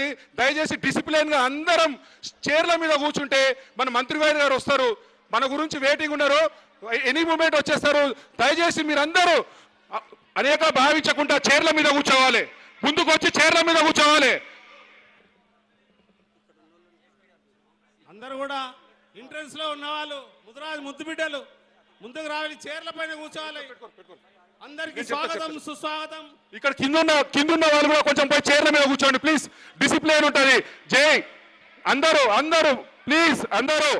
దయచేసి డిసిప్లిన్ గా అందరం చైర్ల మీద కూర్చుంటే మన మంత్రి గారు గారు వస్తారు మన గురించి వెయిటింగ్ ఉన్నారు ఎనీ మూమెంట్ వచ్చేస్తారు దయచేసి మీరందరూ అ- అనేక భావించకుండా చైర్ల మీద కూర్చోవాలి ముందుకు వచ్చి చైర్ల మీద కూర్చోవాలి అందరూ కూడా ఎంట్రన్స్ లో ఉన్న వాళ్ళు ముద్రాజు ముద్దు బిడ్డలు ముందుకు రావాలి చైర్ల పైన కూర్చోవాలి అందరికి స్వాగతం సుస్వాగతం ఇక్కడ కింద ఉన్న కింద ఉన్న వాళ్ళు కూడా కొంచెం పోయి చైర్ల మీద కూర్చోండి ప్లీజ్ డిసిప్లిన్ ఉంటుంది జై అందరూ అందరూ ప్లీజ్ అందరూ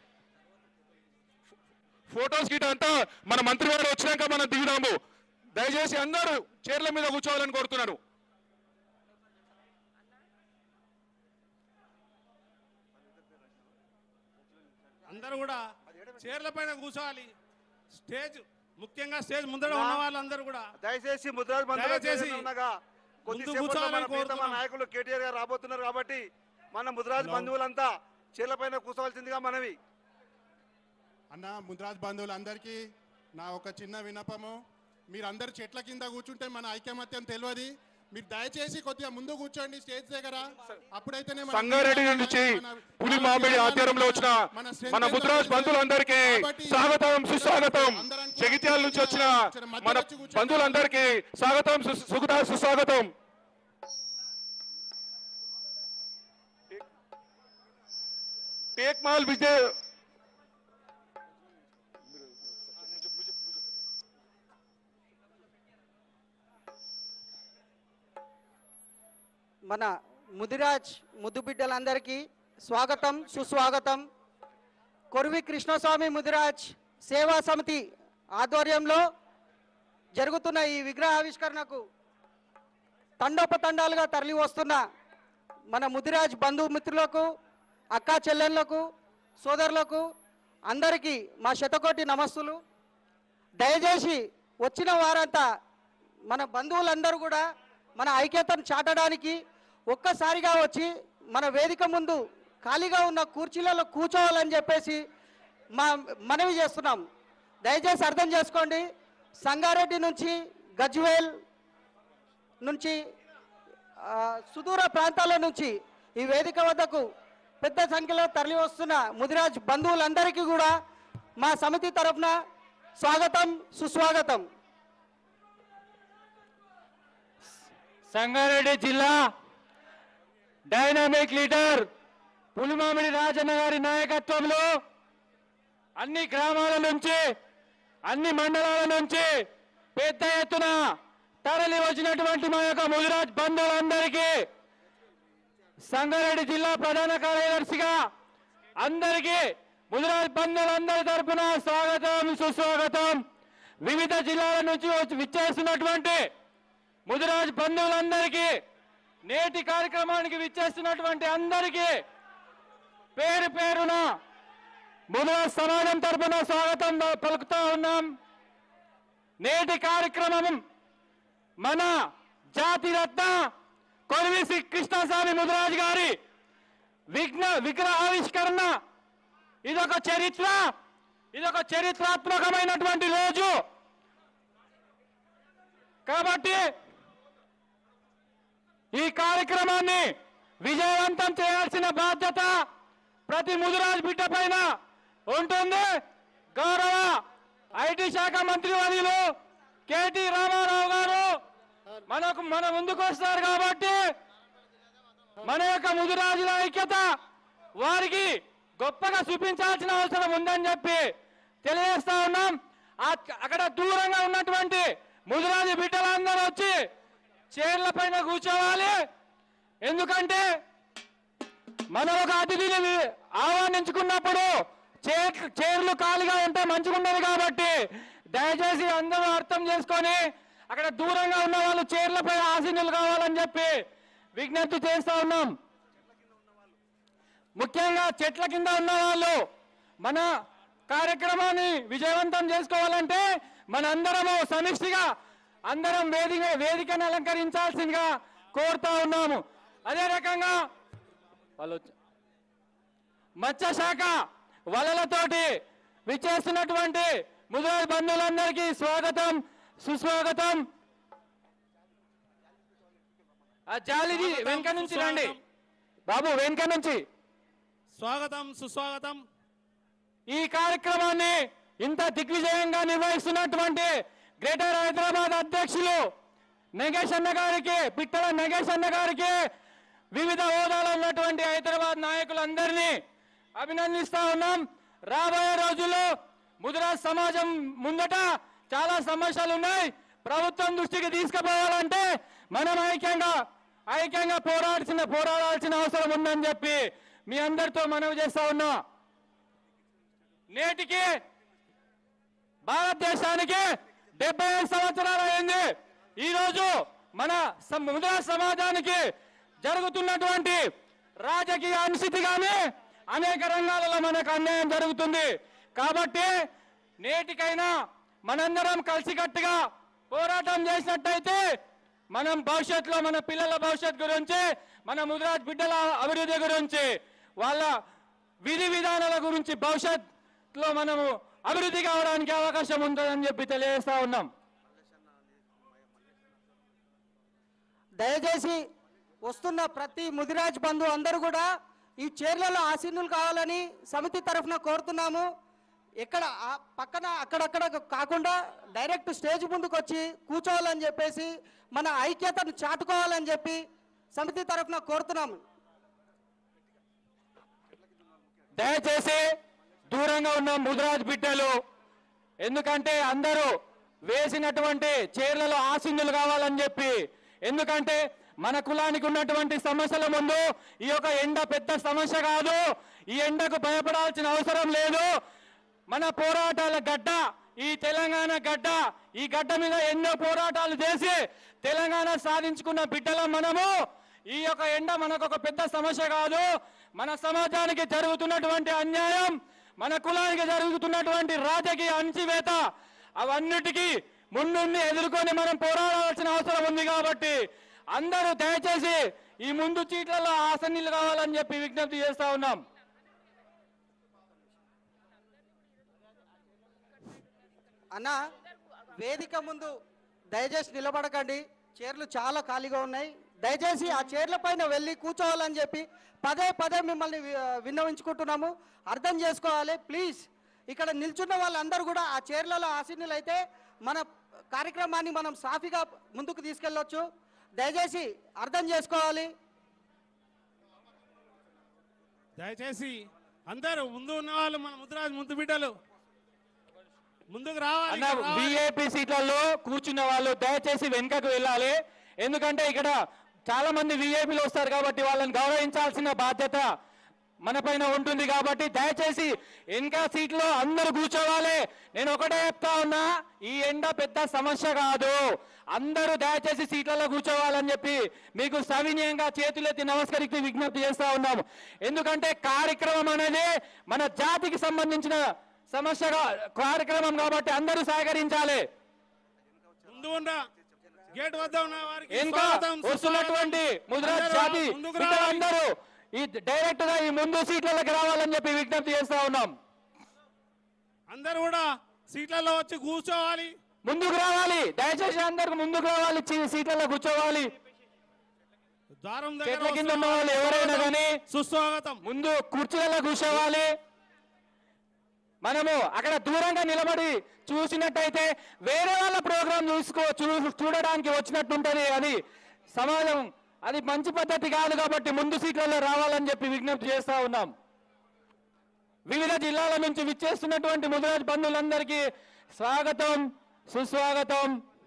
ఫోటోస్ గిట అంతా మన మంత్రి గారు వచ్చినాక మనం దిగుదాము దయచేసి అందరూ చైర్ల మీద కూర్చోవాలని కోరుతున్నారు అందరూ కూడా చైర్ల పైన కూర్చోవాలి స్టేజ్ ముఖ్యంగా స్టేజ్ ముందర ఉన్న వాళ్ళందరూ కూడా దయచేసి ముద్రాజ్ బంధువులు దయచేసి ఉండగా ముందు కొద్దిసేపట్లో కూర్చోవాలని మన ప్రీతమ కోరుతున్నాం. నాయకులు కేటీఆర్ గారు రాబోతున్నారు కాబట్టి మన ముద్రాజ్ బంధువులంతా చీలపైన కూర్చోవలసిందిగా మనవి అన్న ముద్రాజ్ బంధువులందరికీ నా ఒక చిన్న విన్నపము మీరందరు చెట్ల కింద కూర్చుంటే మన ఐకమత్యం తెలియదు మీరు దయచేసి కొద్దిగా ముందు కూర్చోండి స్టేజ్ దగ్గర అప్పుడైతేనే మన సంగారెడ్డి నుంచి మన- పులి మామిడి ఆధ్వర్యంలో వచ్చిన strength మన ఏంటో ముద్రాజ్ తెలుస్తుంది. బంధువులందరికీ కాబట్టి స్వాగతం సుస్వాగతం అందరం కూడా జగిత్యాల నుంచి వచ్చిన మధ్యలో మన వచ్చి కూర్చోండి. బంధువులందరికీ స్వాగతం సు- సుగుదా సుస్వాగతం టేక్మాల్ విజయ్ మన ముదిరాజ్ ముద్దు బిడ్డలందరికీ స్వాగతం సుస్వాగతం కొరివి కృష్ణస్వామి ముదిరాజ్ సేవా సమితి ఆధ్వర్యంలో జరుగుతున్న ఈ విగ్రహావిష్కరణకు తండోపతండాలుగా తరలి వస్తున్న మన ముదిరాజ్ బంధుమిత్రులకు అక్కా చెల్లెళ్ళకు సోదరులకు అందరికీ మా శతకోటి నమస్సులు దయచేసి వచ్చిన వారంతా మన బంధువులందరూ కూడా మన ఐక్యతను చాటడానికి ఒక్కసారిగా వచ్చి మన వేదిక ముందు ఖాళీగా ఉన్న కుర్చీలలో కూర్చోవాలని చెప్పేసి మా మనవి చేస్తున్నాం దయచేసి అర్థం చేసుకోండి సంగారెడ్డి నుంచి గజ్వేల్ నుంచి ఆ, సుదూర ప్రాంతాల నుంచి ఈ వేదిక వద్దకు పెద్ద సంఖ్యలో తరలి వస్తున్న ముదిరాజ్ బంధువులందరికీ కూడా మా సమితి తరఫున స్వాగతం సుస్వాగతం సంగారెడ్డి జిల్లా డైనామిక్ లీడర్ పులిమామిడి రాజన్న గారి నాయకత్వంలో అన్ని గ్రామాల నుంచి అన్ని మండలాల నుంచి పెద్ద ఎత్తున తరలి వచ్చినటువంటి మా యొక్క ముదిరాజ్ బంధువులందరికీ సంగారెడ్డి జిల్లా ప్రధాన కార్యదర్శిగా అందరికీ ముదిరాజ్ బంధువులందరి తరపున స్వాగతం సుస్వాగతం వివిధ జిల్లాల నుంచి వచ్చి విచ్చేస్తున్నటువంటి ముదిరాజ్ బంధువులందరికీ నేటి కార్యక్రమానికి విచ్చేస్తున్నటువంటి అందరికీ పేరు పేరున ముదిరాజ్ సమాజం తరపున స్వాగతం పలుకుతా ఉన్నాం నేటి కార్యక్రమం మన జాతి రత్న కొరివి శ్రీ కృష్ణస్వామి ముదిరాజ్ గారి విఘ్న విగ్రహావిష్కరణ ఇదొక చరిత్ర ఇదొక చరిత్రాత్మకమైనటువంటి రోజు కాబట్టి ఈ కార్యక్రమాన్ని విజయవంతం చేయాల్సిన బాధ్యత ప్రతి ముదిరాజ్ బిడ్డ పైన ఉంటుంది గౌరవ ఐటీ శాఖ మంత్రి వర్యులు కేటీ రామారావు గారు మనకు మన ముందుకు వస్తారు కాబట్టి మన యొక్క ముదిరాజుల ఐక్యత వారికి గొప్పగా చూపించాల్సిన అవసరం ఉందని చెప్పి తెలియజేస్తా ఉన్నాం ఆ- అక్కడ దూరంగా ఉన్నటువంటి ముదిరాజు బిడ్డలందరూ వచ్చి చైర్ల పైన కూర్చోవాలి ఎందుకంటే మనం ఒక అతిథిని వి- ఆహ్వానించుకున్నప్పుడు చైర్ చైర్లు ఖాళీగా ఉంటే మంచిగుండదు కాబట్టి దయచేసి అందరూ అర్థం చేసుకొని అక్కడ దూరంగా ఉన్న వాళ్ళు చైర్లపై ఆసీనులు కావాలని చెప్పి విజ్ఞప్తి చేస్తా ఉన్నాం ముఖ్యంగా చెట్ల కింద ఉన్న వాళ్ళు మన కార్యక్రమాన్ని విజయవంతం చేసుకోవాలంటే మన అందరము సమిష్టిగా అందరం వేదిక వేదికను అలంకరించాల్సిందిగా కోరుతా ఉన్నాము అదే రకంగా వాళ్ళు వచ్చి- మత్స్య శాఖ వలలతోటి విచ్చేస్తున్నటువంటి ముదిరాజ్ బంధువులందరికీ స్వాగతం సుస్వాగతం ఆ జాలిది వెనక నుంచి రండి బాబు వెనుక నుంచి స్వాగతం సుస్వాగతం ఈ కార్యక్రమాన్ని ఇంత దిగ్విజయంగా నిర్వహిస్తున్నటువంటి గ్రేటర్ హైదరాబాద్ అధ్యక్షులు నగేష్ అన్న గారికి పిట్టల నగేష్ అన్న గారికి వివిధ హోదాలో ఉన్నటువంటి హైదరాబాద్ నాయకులందరినీ అభినందిస్తా ఉన్నాం రాబోయే రోజుల్లో ముదిరాజ్ సమాజం ముందట చాలా సమస్యలు ఉన్నాయి ప్రభుత్వం దృష్టికి తీసుకుపోవాలంటే మనం ఐక్యంగా ఐక్యంగా పోరాడాల్సిన పోరాడాల్సిన అవసరం ఉందని చెప్పి మీ అందరితో మనవి చేస్తా ఉన్నా నేటికి భారతదేశానికి డెబ్బై ఐదు సంవత్సరాలు అయింది ఈ రోజు మన సమ- ముద్రా సమాజానికి జరుగుతున్నటువంటి రాజకీయ అనిశ్చితి కానీ అనేక రంగాలలో మనకు అన్యాయం జరుగుతుంది కాబట్టి నేటికైనా మనందరం కలిసికట్టుగా పోరాటం చేసినట్టయితే మనం భవిష్యత్తులో మన పిల్లల భవిష్యత్ గురించి మన ముద్రాజ్ బిడ్డల అభివృద్ధి గురించి వాళ్ళ విధి విధానాల గురించి భవిష్యత్తులో మనము అభివృద్ధి కావడానికి అవకాశం ఉంటుందని చెప్పి తెలియజేస్తా ఉన్నాం దయచేసి వస్తున్న ప్రతి ముదిరాజ్ బంధు అందరూ కూడా ఈ చైర్లలో ఆసీనులు కావాలని సమితి తరఫున కోరుతున్నాము ఎక్కడ ఆ పక్కన అక్కడక్కడ కాకుండా డైరెక్ట్ స్టేజ్ ముందుకు వచ్చి కూర్చోవాలని చెప్పేసి మన ఐక్యతను చాటుకోవాలని చెప్పి సమితి తరఫున కోరుతున్నాము దయచేసి దూరంగా ఉన్న ముదిరాజ్ బిడ్డలు ఎందుకంటే అందరూ వేసినటువంటి చీరలలో ఆసిందులు కావాలని చెప్పి ఎందుకంటే మన కులానికి ఉన్నటువంటి సమస్యల ముందు ఈ యొక్క ఎండ పెద్ద సమస్య కాదు ఈ ఎండకు భయపడాల్సిన అవసరం లేదు మన పోరాటాల గడ్డ ఈ తెలంగాణ గడ్డ ఈ గడ్డ మీద ఎన్నో పోరాటాలు చేసి తెలంగాణ సాధించుకున్న బిడ్డలం మనము ఈ యొక్క ఎండ మనకు ఒక పెద్ద సమస్య కాదు మన సమాజానికి జరుగుతున్నటువంటి అన్యాయం మన కులానికి జరుగుతున్నటువంటి రాజకీయ అణచివేత అవన్నిటికీ ముందుండి ఎదుర్కొని మనం పోరాడాల్సిన అవసరం ఉంది కాబట్టి అందరూ దయచేసి ఈ ముందు చీట్లలో ఆసనీలు కావాలని చెప్పి విజ్ఞప్తి చేస్తా ఉన్నాం అన్న వేదిక ముందు దయచేసి నిలబడకండి చైర్లు చాలా ఖాళీగా ఉన్నాయి దయచేసి ఆ చైర్ల పైన వెళ్ళి కూర్చోవాలని చెప్పి పదే పదే మిమ్మల్ని వి- విన్నవించుకుంటున్నాము అర్థం చేసుకోవాలి ప్లీజ్ ఇక్కడ నిల్చున్న వాళ్ళందరూ కూడా ఆ చైర్లలో ఆసీనులు అయితే మన కార్యక్రమాన్ని మనం సాఫీగా ముందుకు తీసుకెళ్ళొచ్చు దయచేసి అర్థం చేసుకోవాలి దయచేసి అందరూ ముందు ఉన్న వాళ్ళు మన ముద్రాజ్ ముద్దు బిడ్డలు ముందుకు రావాలి అన్న ఇక్కడ రావాలి. విఐపి సీట్లలో కూర్చున్న వాళ్ళు దయచేసి వెనుకకు వెళ్ళాలి ఎందుకంటే ఇక్కడ చాలా మంది విఐపీలు వస్తారు కాబట్టి వాళ్ళని గౌరవించాల్సిన బాధ్యత మన పైన ఉంటుంది కాబట్టి దయచేసి వెనక సీట్లో అందరూ కూర్చోవాలి నేను ఒకటే చెప్తా ఉన్నా ఈ ఎండ పెద్ద సమస్య కాదు అందరూ దయచేసి సీట్లలో కూర్చోవాలని చెప్పి మీకు సవినయంగా చేతులెత్తి నమస్కరించి విజ్ఞప్తి చేస్తా ఉన్నాము ఎందుకంటే కార్యక్రమం అనేది మన జాతికి సంబంధించిన సమస్య కా- కార్యక్రమం కాబట్టి అందరూ సహకరించాలి ముందు ఉన్న గేట్ వద్ద ఉన్న వారికి ఇంకా స్వాగతం, వస్తున్నటువంటి సుస్వాగతం. ముద్రా అందరూ జాతి ముందుకు రావాలి. అందరూ ఈ డైరెక్ట్ గా ఈ ముందు సీట్లలోకి రావాలని చెప్పి విజ్ఞప్తి చేస్తా ఉన్నాం అందరూ కూడా సీట్లలో వచ్చి కూర్చోవాలి ముందుకు రావాలి దయచేసి అందరికి ముందుకు రావాలి చి- సీట్లలో కూర్చోవాలి ద్వారం చెట్ల కింద వస్తున్న ఉన్న వాళ్ళు ఎవరైనా స్వాగతం, కానీ సుస్వాగతం ముందు కుర్చీలలో కూర్చోవాలి మనము అక్కడ దూరంగా నిలబడి చూసినట్టయితే వేరే వాళ్ళ ప్రోగ్రాం చూసుకో చూ- చూడడానికి వచ్చినట్టుంటది అది సమాజం అది మంచి పద్ధతి కాదు కాబట్టి ముందు సీట్లలో రావాలని చెప్పి విజ్ఞప్తి చేస్తా ఉన్నాం వివిధ జిల్లాల నుంచి విచ్చేస్తున్నటువంటి ముదిరాజ్ బంధువులందరికీ స్వాగతం సుస్వాగతం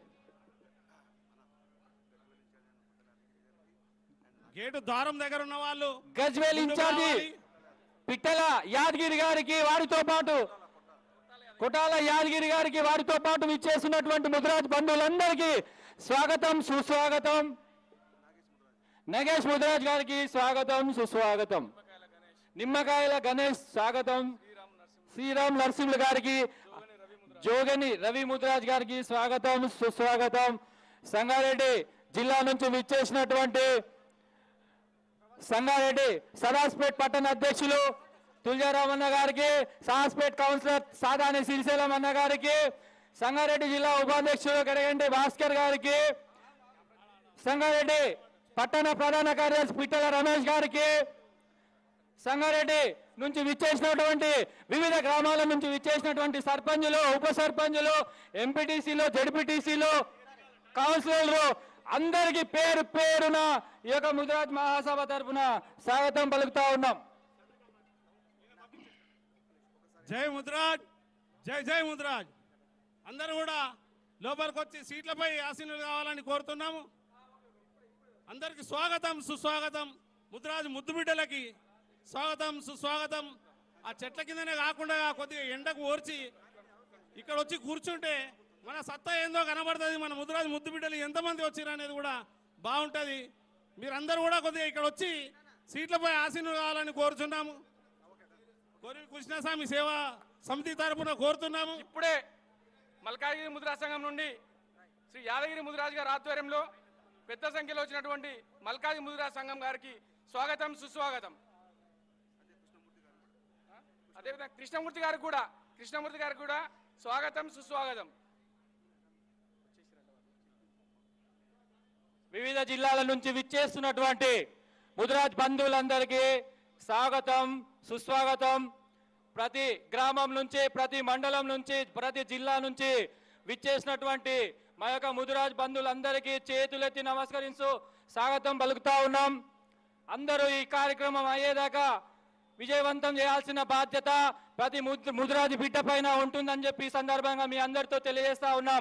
గేటు ద్వారం దగ్గర ఉన్న వాళ్ళు గజ్వేల్ ముందుకు ఇన్ఛార్జి రావాలి. పిట్టల యాదగిరి గారికి వారితో పాటు కొటాల యాదగిరి గారికి వారితో పాటు విచ్చేస్తున్నటువంటి ముదిరాజ్ బంధువులందరికీ స్వాగతం సుస్వాగతం నగేష్ ముదిరాజ్ గారికి స్వాగతం సుస్వాగతం నిమ్మకాయల గణేష్ స్వాగతం శ్రీరామ్ నరసింహులు గారికి జోగని రవి ముదిరాజ్ గారికి స్వాగతం సుస్వాగతం సంగారెడ్డి జిల్లా నుంచి విచ్చేసినటువంటి సంగారెడ్డి సదాస్పేట్ పట్టణ అధ్యక్షులు తులజారామన్న గారికి సదాస్పేట్ కౌన్సిలర్ సాదాని శ్రీశైలం అన్న గారికి సంగారెడ్డి జిల్లా ఉపాధ్యక్షులు గడగంటి భాస్కర్ గారికి సంగారెడ్డి పట్టణ ప్రధాన కార్యదర్శి పిట్టల రమేష్ గారికి సంగారెడ్డి నుంచి విచ్చేసినటువంటి వివిధ గ్రామాల నుంచి విచ్చేసినటువంటి సర్పంచులు ఉప సర్పంచులు ఎంపీటీసీలు జడ్పీటీసీలు కౌన్సిలర్లు అందరికీ పేరు పేరున ఈ యొక్క ముదిరాజ్ మహాసభ తరపున స్వాగతం పలుకుతా ఉన్నాం జై ముద్రాజ్ జై జై ముద్రాజ్ అందరూ కూడా లోపలికి వచ్చి సీట్లపై ఆసీనులు కావాలని కోరుతున్నాము అందరికి స్వాగతం సుస్వాగతం ముద్రాజ్ ముద్దు బిడ్డలకి స్వాగతం సుస్వాగతం ఆ చెట్ల కిందనే కాకుండా కొద్దిగా ఎండకు ఓర్చి ఇక్కడ వచ్చి కూర్చుంటే మన సత్తా ఏందో కనబడుతుంది మన ముద్రాజ్ ముద్దు బిడ్డలు ఎంతమంది వచ్చిర్రు అనేది కూడా బాగుంటుంది మీరందరూ కూడా కొద్దిగా ఇక్కడ వచ్చి సీట్లపై ఆసీనులు కావాలని కోరుచున్నాము కోరి కృష్ణస్వామి సేవా సమితి తరపున కోరుతున్నాము ఇప్పుడే మల్కాగిరి ముద్రా సంఘం నుండి శ్రీ యాదగిరి ముదిరాజు గారి ఆధ్వర్యంలో పెద్ద సంఖ్యలో వచ్చినటువంటి మల్కాగి ముదిరా సంఘం గారికి స్వాగతం సుస్వాగతం అదేవిధంగా కృష్ణమూర్తి గారికి కూడా కృష్ణమూర్తి గారికి కూడా స్వాగతం సుస్వాగతం వివిధ జిల్లాల నుంచి విచ్చేస్తున్నటువంటి ముదిరాజ్ బంధువులందరికీ స్వాగతం సుస్వాగతం ప్రతి గ్రామం నుంచి ప్రతి మండలం నుంచి ప్రతి జిల్లా నుంచి విచ్చేసినటువంటి మా యొక్క ముదిరాజ్ బంధువులందరికీ చేతులెత్తి నమస్కరిస్తూ స్వాగతం పలుకుతా ఉన్నాం అందరూ ఈ కార్యక్రమం అయ్యేదాకా విజయవంతం చేయాల్సిన బాధ్యత ప్రతి ముద్- ముదిరాజు బిడ్డ పైన ఉంటుందని చెప్పి ఈ సందర్భంగా మీ అందరితో తెలియజేస్తా ఉన్నాం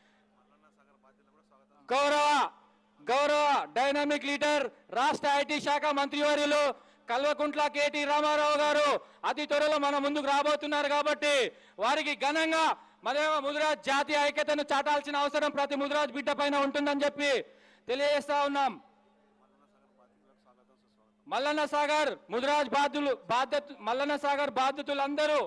గౌరవ గౌరవ డైనామిక్ లీడర్ రాష్ట్ర ఐటీ శాఖ మంత్రివర్యులు కల్వకుంట్ల కేటీ రామారావు గారు అతి త్వరలో మన ముందుకు రాబోతున్నారు కాబట్టి వారికి ఘనంగా మన ముదిరాజ్ జాతీయ ఐక్యతను చాటాల్సిన అవసరం ప్రతి ముదిరాజ్ బిడ్డ పైన ఉంటుందని చెప్పి తెలియజేస్తా ఉన్నాం మల్లన్న సాగర్ ముదిరాజ్ బాధ్యులు బాధ్యత మల్లన్న సాగర్ బాధ్యతలందరూ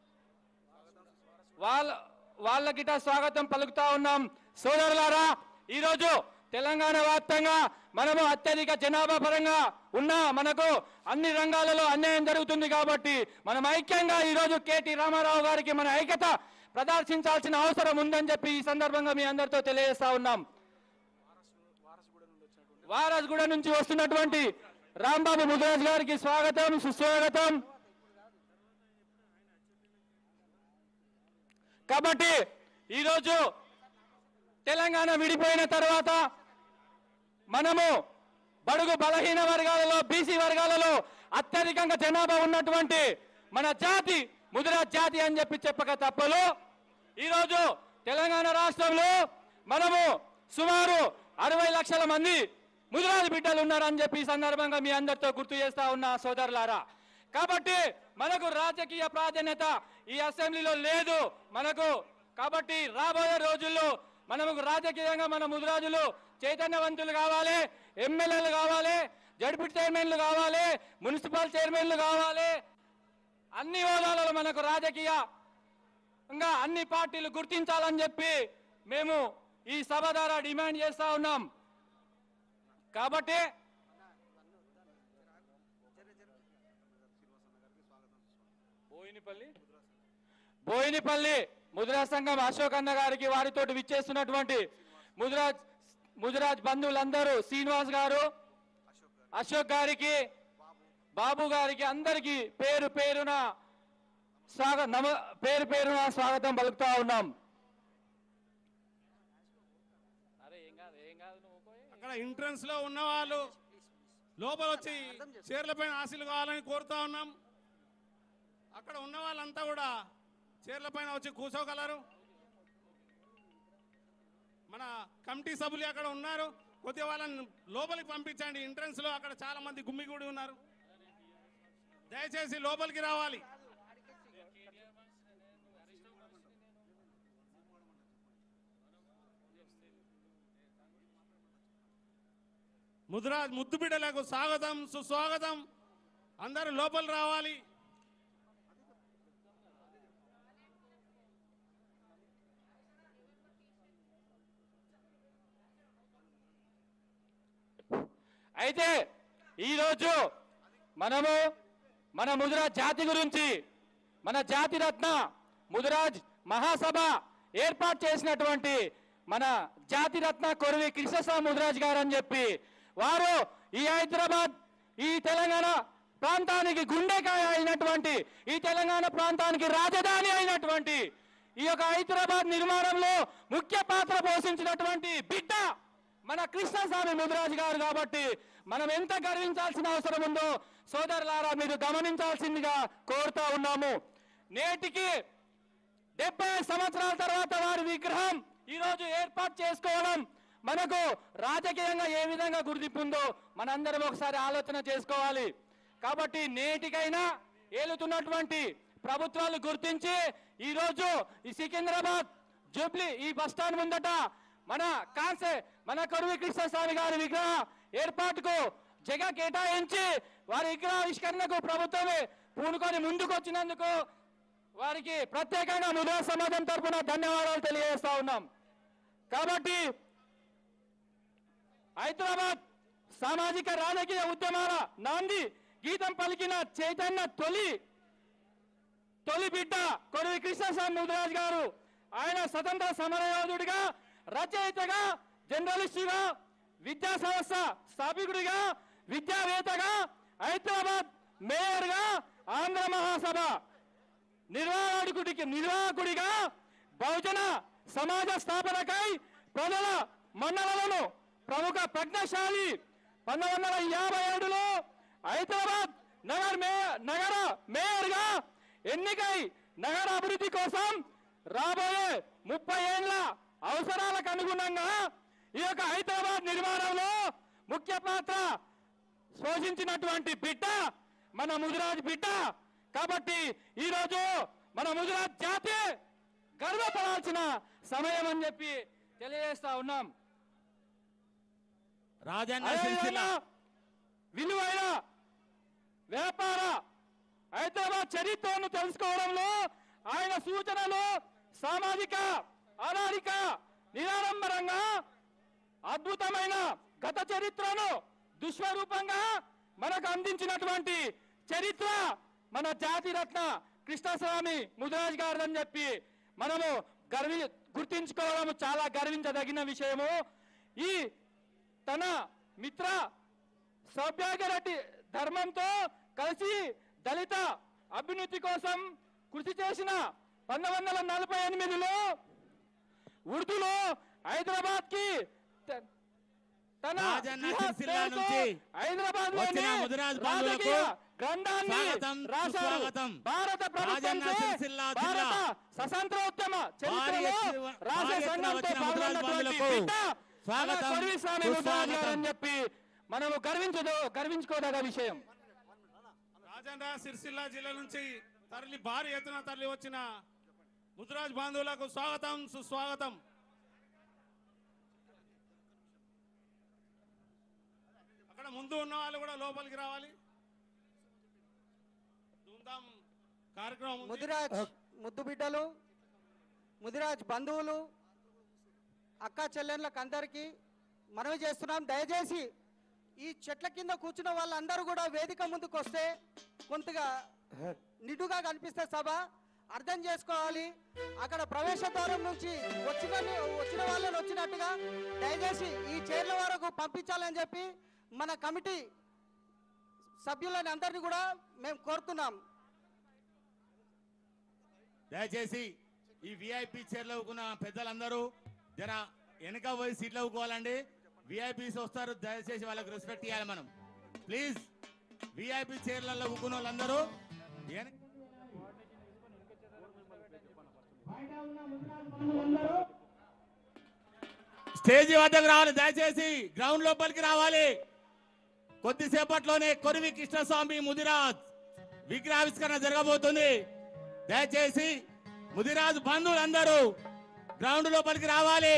వాళ్ళ వాళ్ళ గిట స్వాగతం పలుకుతా ఉన్నాం సోదరులారా ఈరోజు తెలంగాణ వ్యాప్తంగా మనము అత్యధిక జనాభా పరంగా ఉన్న మనకు అన్ని రంగాలలో అన్యాయం జరుగుతుంది కాబట్టి మనం ఐక్యంగా ఈరోజు కేటీ రామారావు గారికి మన ఐక్యత ప్రదర్శించాల్సిన అవసరం ఉందని చెప్పి ఈ సందర్భంగా మీ అందరితో తెలియజేస్తా ఉన్నాం వారస్గూడ నుంచి వస్తున్నటువంటి రాంబాబు ముదిరాజ్ గారికి స్వాగతం సుస్వాగతం కాబట్టి ఈరోజు తెలంగాణ విడిపోయిన తర్వాత మనము బడుగు బలహీన వర్గాలలో బీసీ వర్గాలలో అత్యధికంగా జనాభా ఉన్నటువంటి మన జాతి ముదిరా జాతి అని చెప్పి చెప్పక తప్పలు ఈరోజు తెలంగాణ రాష్ట్రంలో మనము సుమారు అరవై లక్షల మంది ముదిరాజు బిడ్డలు ఉన్నారని చెప్పి ఈ సందర్భంగా మీ అందరితో గుర్తు చేస్తా ఉన్నా సోదరులారా కాబట్టి మనకు రాజకీయ ప్రాధాన్యత ఈ అసెంబ్లీలో లేదు మనకు కాబట్టి రాబోయే రోజుల్లో మనకు రాజకీయంగా మన ముదిరాజులు చైతన్యవంతులు కావాలి ఎమ్మెల్యేలు కావాలి జడ్పీ చైర్మన్లు కావాలి మున్సిపల్ చైర్మన్లు కావాలి అన్ని హోదాలలో మనకు రాజకీయ ఇంకా అన్ని పార్టీలు గుర్తించాలని చెప్పి మేము ఈ సభ ద్వారా డిమాండ్ చేస్తా ఉన్నాం కాబట్టి బోయినపల్లి బోయినపల్లి ముదిరాజ్ సంఘం అశోక్ అన్న గారికి వారితోటి విచ్చేస్తున్నటువంటి ముదిరాజ్ ముదిరాజ్ బంధువులందరూ శ్రీనివాస్ గారు అశోక్ గారికి బాబు గారికి అందరికి పేరు పేరున స్వాగ నమ పేరు పేరున స్వాగతం పలుకుతా ఉన్నాం అక్కడ ఎంట్రన్స్ లో ఉన్న వాళ్ళు లోపల వచ్చి చీరలపైన ఆశలు కావాలని కోరుతా ఉన్నాం అక్కడ ఉన్న వాళ్ళంతా కూడా చీరలపైన వచ్చి కూర్చోగలరు మన కమిటీ సభ్యులు అక్కడ ఉన్నారు కొద్దిగా వాళ్ళని లోపలికి పంపించండి ఎంట్రన్స్ లో అక్కడ చాలా మంది గుమ్మిగూడి ఉన్నారు దయచేసి లోపలికి రావాలి ముద్రా ముద్దు బిడ్డలకు స్వాగతం సుస్వాగతం అందరూ లోపల రావాలి అయితే ఈరోజు మనము మన ముదిరాజ్ జాతి గురించి మన జాతి రత్న ముదిరాజ్ మహాసభ ఏర్పాటు చేసినటువంటి మన జాతి రత్న కొరవి కృష్ణస్వామి ముదిరాజ్ గారు అని చెప్పి వారు ఈ హైదరాబాద్ ఈ తెలంగాణ ప్రాంతానికి గుండెకాయ అయినటువంటి ఈ తెలంగాణ ప్రాంతానికి రాజధాని అయినటువంటి ఈ యొక్క హైదరాబాద్ నిర్మాణంలో ముఖ్య పాత్ర పోషించినటువంటి బిడ్డ మన కృష్ణస్వామి ముదిరాజు గారు కాబట్టి మనం ఎంత గర్వించాల్సిన అవసరం ఉందో సోదరులారా మీరు గమనించాల్సిందిగా కోరుతా ఉన్నాము నేటికి డెబ్బై సంవత్సరాల తర్వాత వారి విగ్రహం ఈ రోజు ఏర్పాటు చేసుకోవడం మనకు రాజకీయంగా ఏ విధంగా గుర్తింపు ఉందో మనందరం ఒకసారి ఆలోచన చేసుకోవాలి కాబట్టి నేటికైనా ఏలుతున్నటువంటి ప్రభుత్వాలు గుర్తించి ఈ రోజు ఈ సికింద్రాబాద్ జూబ్లీ ఈ బస్ స్టాండ్ ముందట మన కాన్సే మన కరువి కృష్ణస్వామి గారి విగ్రహ ఏర్పాటుకు జగ కేటాయించి వారి విగ్రహావిష్కరణకు ప్రభుత్వమే పూనుకొని ముందుకు వచ్చినందుకు వారికి ప్రత్యేకంగా ముద్రా సమాజం తరఫున ధన్యవాదాలు తెలియజేస్తా ఉన్నాం కాబట్టి హైదరాబాద్ సామాజిక రాజకీయ ఉద్యమాల నాంది గీతం పలికిన చైతన్య తొలి తొలి బిడ్డ కొరవి కృష్ణస్వామి ముదిరాజ్ గారు ఆయన స్వతంత్ర సమరయోధుడిగా రచయితగా జర్నలిస్టుగా విద్యా సంస్థ స్థాపికుడిగా విద్యావేత్తగా హైదరాబాద్ మేయర్గా ఆంధ్ర మహాసభ నిర్వాహకుడికి నిర్వాహకుడిగా బహుజన సమాజ స్థాపనకై ప్రజల మన్నలను ప్రముఖ ప్రజ్ఞశాలి పంతొమ్మిది వందల యాభై ఏడులో హైదరాబాద్ నగర్ మే నగర మేయర్గా ఎన్నికై నగర అభివృద్ధి కోసం రాబోయే ముప్పై ఏళ్ల అవసరాలకు అనుగుణంగా ఈ యొక్క హైదరాబాద్ నిర్మాణంలో ముఖ్య పాత్ర పోషించినటువంటి బిడ్డ మన ముదిరాజ్ బిడ్డ కాబట్టి ఈ రోజు మన ముదిరాజ్ జాతి గర్వపడాల్సిన సమయం అని చెప్పి తెలియజేస్తా ఉన్నాం రాజన్న అదేవిధంగా సిరిసిల్ల విలువైన వ్యాపార హైదరాబాద్ చరిత్రను తెలుసుకోవడంలో ఆయన సూచనలు సామాజిక ఆధారిక నిరాడంబరంగా అద్భుతమైన గత చరిత్రను దుష్స్వరూపంగా మనకు అందించినటువంటి చరిత్ర మన జాతి రత్న కృష్ణస్వామి ముదిరాజ్ గారు అని చెప్పి మనము గర్వి గుర్తించుకోవడం చాలా గర్వించదగిన విషయము ఈ తన మిత్ర సౌభాగ్యరెడ్డి ధర్మంతో కలిసి దళిత అభ్యున్నతి కోసం కృషి చేసిన పంతొమ్మిది వందల నలభై ఎనిమిదిలో ఉర్దూలో హైదరాబాద్ కి తన రాజన్న జిహాద్ సిరిసిల్ల పేరుతో నుంచి హైదరాబాద్ వచ్చిన ముదిరాజ్ బంధువులకు గ్రంథాన్ని స్వాగతం, రాశారు సుస్వాగతం. భారత రాజన్న ప్రభుత్వంతో సిరిసిల్ల జిల్లా భారత స్వతంత్రోద్యమ భారీ చరిత్రలో ఎత్తున- రాసే భారీ ఎత్తున సంఘంతో వచ్చిన ముదిరాజ్ పాల్గొన్నటువంటి బంధువులకు బిడ్డ స్వాగతం, మన కొరివి స్వామి ముదిరాజ్ గారు సుస్వాగతం. అని చెప్పి మనము గర్వించదు గర్వించుకోదగ విషయం రాజన్న సిరిసిల్ల జిల్లా నుంచి తరలి భారీ ఎత్తున తరలి వచ్చిన ముద్రాజ్ బంధువులకు స్వాగతం సుస్వాగతం అక్కడ ముందు ఉన్న వాళ్ళు కూడా లోపలికి రావాలి ధూమ్ధాం కార్యక్రమం ఉంది. ముదిరాజ్ ముద్దు బిడ్డలు ముదిరాజ్ బంధువులు అక్క చెల్లెళ్ళకి అందరికీ మనవి చేస్తున్నాం దయచేసి ఈ చెట్ల కింద కూర్చున్న వాళ్ళందరూ కూడా వేదిక ముందుకు వస్తే కొంతగా నిండుగా కనిపిస్తే సభ అర్థం చేసుకోవాలి అక్కడ ప్రవేశ ద్వారం నుంచి వచ్చిన వచ్చిన వాళ్ళని వచ్చినట్టుగా దయచేసి ఈ చైర్ల వరకు పంపించాలని చెప్పి మన కమిటీ సభ్యులని అందరినీ కూడా మేము కోరుతున్నాం దయచేసి ఈ విఐపి చైర్లో ఉన్న పెద్దలందరూ జర వెనక పోయి సీట్లో కూకోవాలండి విఐపీస్ వస్తారు దయచేసి వాళ్ళకి రెస్పెక్ట్ ఇవ్వాలి మనం ప్లీజ్ విఐపి చైర్లలో కూకున్న వాళ్ళందరూ వెనక- స్టేజ్ వద్దకు రావాలి దయచేసి గ్రౌండ్ లోపలికి రావాలి కొద్దిసేపట్లోనే కొరివి కృష్ణస్వామి ముదిరాజ్ విగ్రహావిష్కరణ జరగబోతుంది దయచేసి ముదిరాజు బంధువులందరూ గ్రౌండ్ లోపలికి రావాలి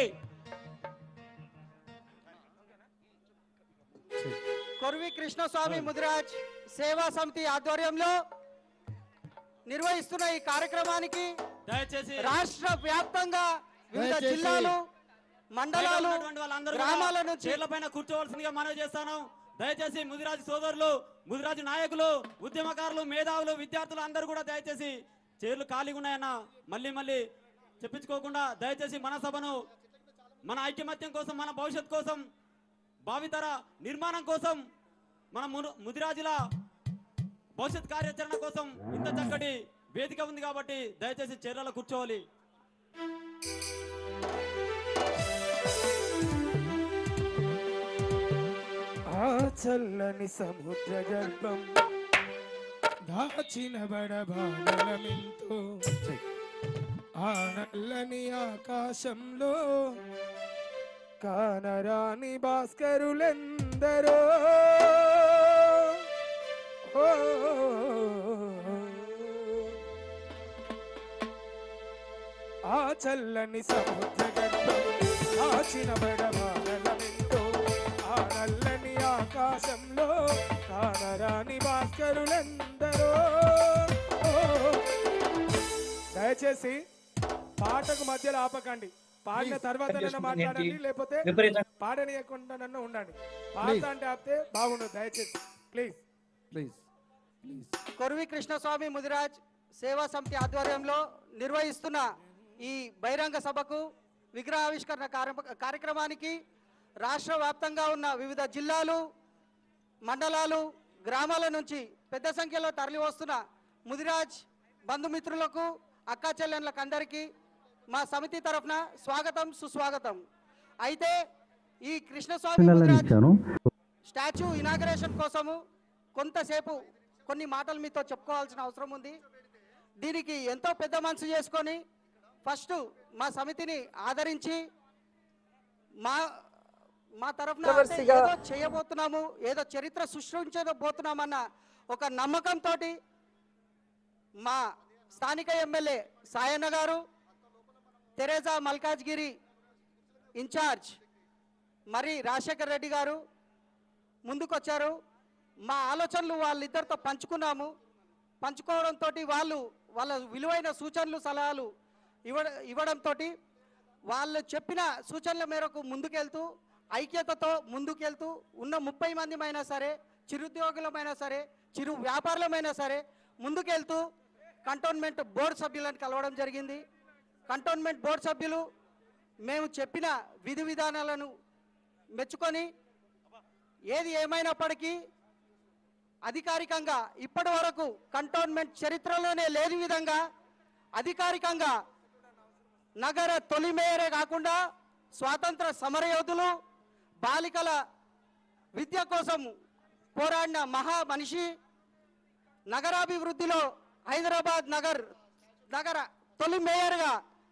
కొర్వి కృష్ణస్వామి ముదిరాజ్ సేవా సమితి ఆధ్వర్యంలో నిర్వహిస్తున్న ఈ కార్యక్రమానికి దయచేసి రాష్ట్ర వ్యాప్తంగా వివిధ దయచేసి జిల్లాలు మండలాలు ఉన్నటువంటి వాళ్ళందరూ కూడా గ్రామాల నుంచి చైర్ల పైన కూర్చోవలసిందిగా మనవి చేస్తాను దయచేసి ముదిరాజు సోదరులు ముదిరాజు నాయకులు ఉద్యమకారులు మేధావులు విద్యార్థులు అందరూ కూడా దయచేసి చైర్లు ఖాళీగా ఉన్నాయన్న మళ్ళీ మళ్ళీ చెప్పించుకోకుండా దయచేసి మన సభను మన ఐక్యమత్యం కోసం మన భవిష్యత్ కోసం భావితర నిర్మాణం కోసం మన మును- ముదిరాజుల భవిష్యత్ కార్యాచరణ కోసం ఇంత చక్కటి వేదిక ఉంది కాబట్టి దయచేసి చర్యలో కూర్చోవాలి ఆ చల్లని సముద్ర గర్భం దాచిన బడబానలమింతో ఆ నల్లని ఆకాశంలో కానరాని భాస్కరులెందరో ఓ, ఆ చల్లని సముద్ర గర్భం దాచిన బడబానలమింతో ఆ నల్లని ఆకాశంలో కానరాని భాస్కరులెందరో ఓ. దయచేసి పాటకు మధ్యలో ఆపకండి పాడిన తర్వాత నన్ను మాట్లాడండి లేకపోతే పాడనీయకుండా నన్ను ఉండండి పాట అంటే ఆపితే బాగుండదు దయచేసి please please please Koravi Krishnaswamy Mudiraj సేవా సమితి ఆధ్వర్యంలో నిర్వహిస్తున్న ఈ బహిరంగ సభకు విగ్రహావిష్కరణ కార్య- కార్యక్రమానికి రాష్ట్ర వ్యాప్తంగా ఉన్న వివిధ జిల్లాలు మండలాలు గ్రామాల నుంచి పెద్ద సంఖ్యలో తరలి వస్తున్న ముదిరాజ్ బంధుమిత్రులకు అక్కా చెల్లెళ్ళకు అందరికీ మా సమితి తరఫున స్వాగతం సుస్వాగతం అయితే ఈ కృష్ణస్వామి ముదిరాజ్ స్టాచ్యూ ఇనాగరేషన్ కోసము కొంతసేపు కొన్ని మాటలు మీతో చెప్పుకోవాల్సిన అవసరం ఉంది దీనికి ఎంతో పెద్ద మనసు చేసుకొని ఫస్ట్ మా సమితిని ఆదరించి మా మా తరఫున అంటే ఏదో చేయబోతున్నాము ఏదో చరిత్ర సృష్టించబోతున్నామన్న ఒక నమ్మకంతో మా స్థానిక ఎమ్మెల్యే సాయన్న గారు తెరేజా మల్కాజ్గిరి ఇన్ఛార్జ్ మరి రాజశేఖర్ రెడ్డి గారు ముందుకొచ్చారు మా ఆలోచనలు వాళ్ళిద్దరితో పంచుకున్నాము పంచుకోవడంతో వాళ్ళు వాళ్ళ విలువైన సూచనలు సలహాలు ఇవ్వ ఇవ్వడంతో వాళ్ళు చెప్పిన సూచనల మేరకు ముందుకెళ్తూ ఐక్యతతో ముందుకెళ్తూ ఉన్న ముప్పై మందిమైనా సరే చిరుద్యోగులమైనా సరే చిరు వ్యాపారులమైనా సరే ముందుకెళ్తూ కంటోన్మెంట్ బోర్డు సభ్యులను కలవడం జరిగింది కంటోన్మెంట్ బోర్డు సభ్యులు మేము చెప్పిన విధి విధానాలను మెచ్చుకొని ఏది ఏమైనప్పటికీ అధికారికంగా ఇప్పటి వరకు కంటోన్మెంట్ చరిత్రలోనే లేని విధంగా అధికారికంగా నగర తొలి మేయరే కాకుండా స్వాతంత్ర సమరయోధులు బాలికల విద్య కోసం పోరాడిన మహా మనిషి నగరాభివృద్ధిలో హైదరాబాద్ నగర్ నగర తొలి మేయర్గా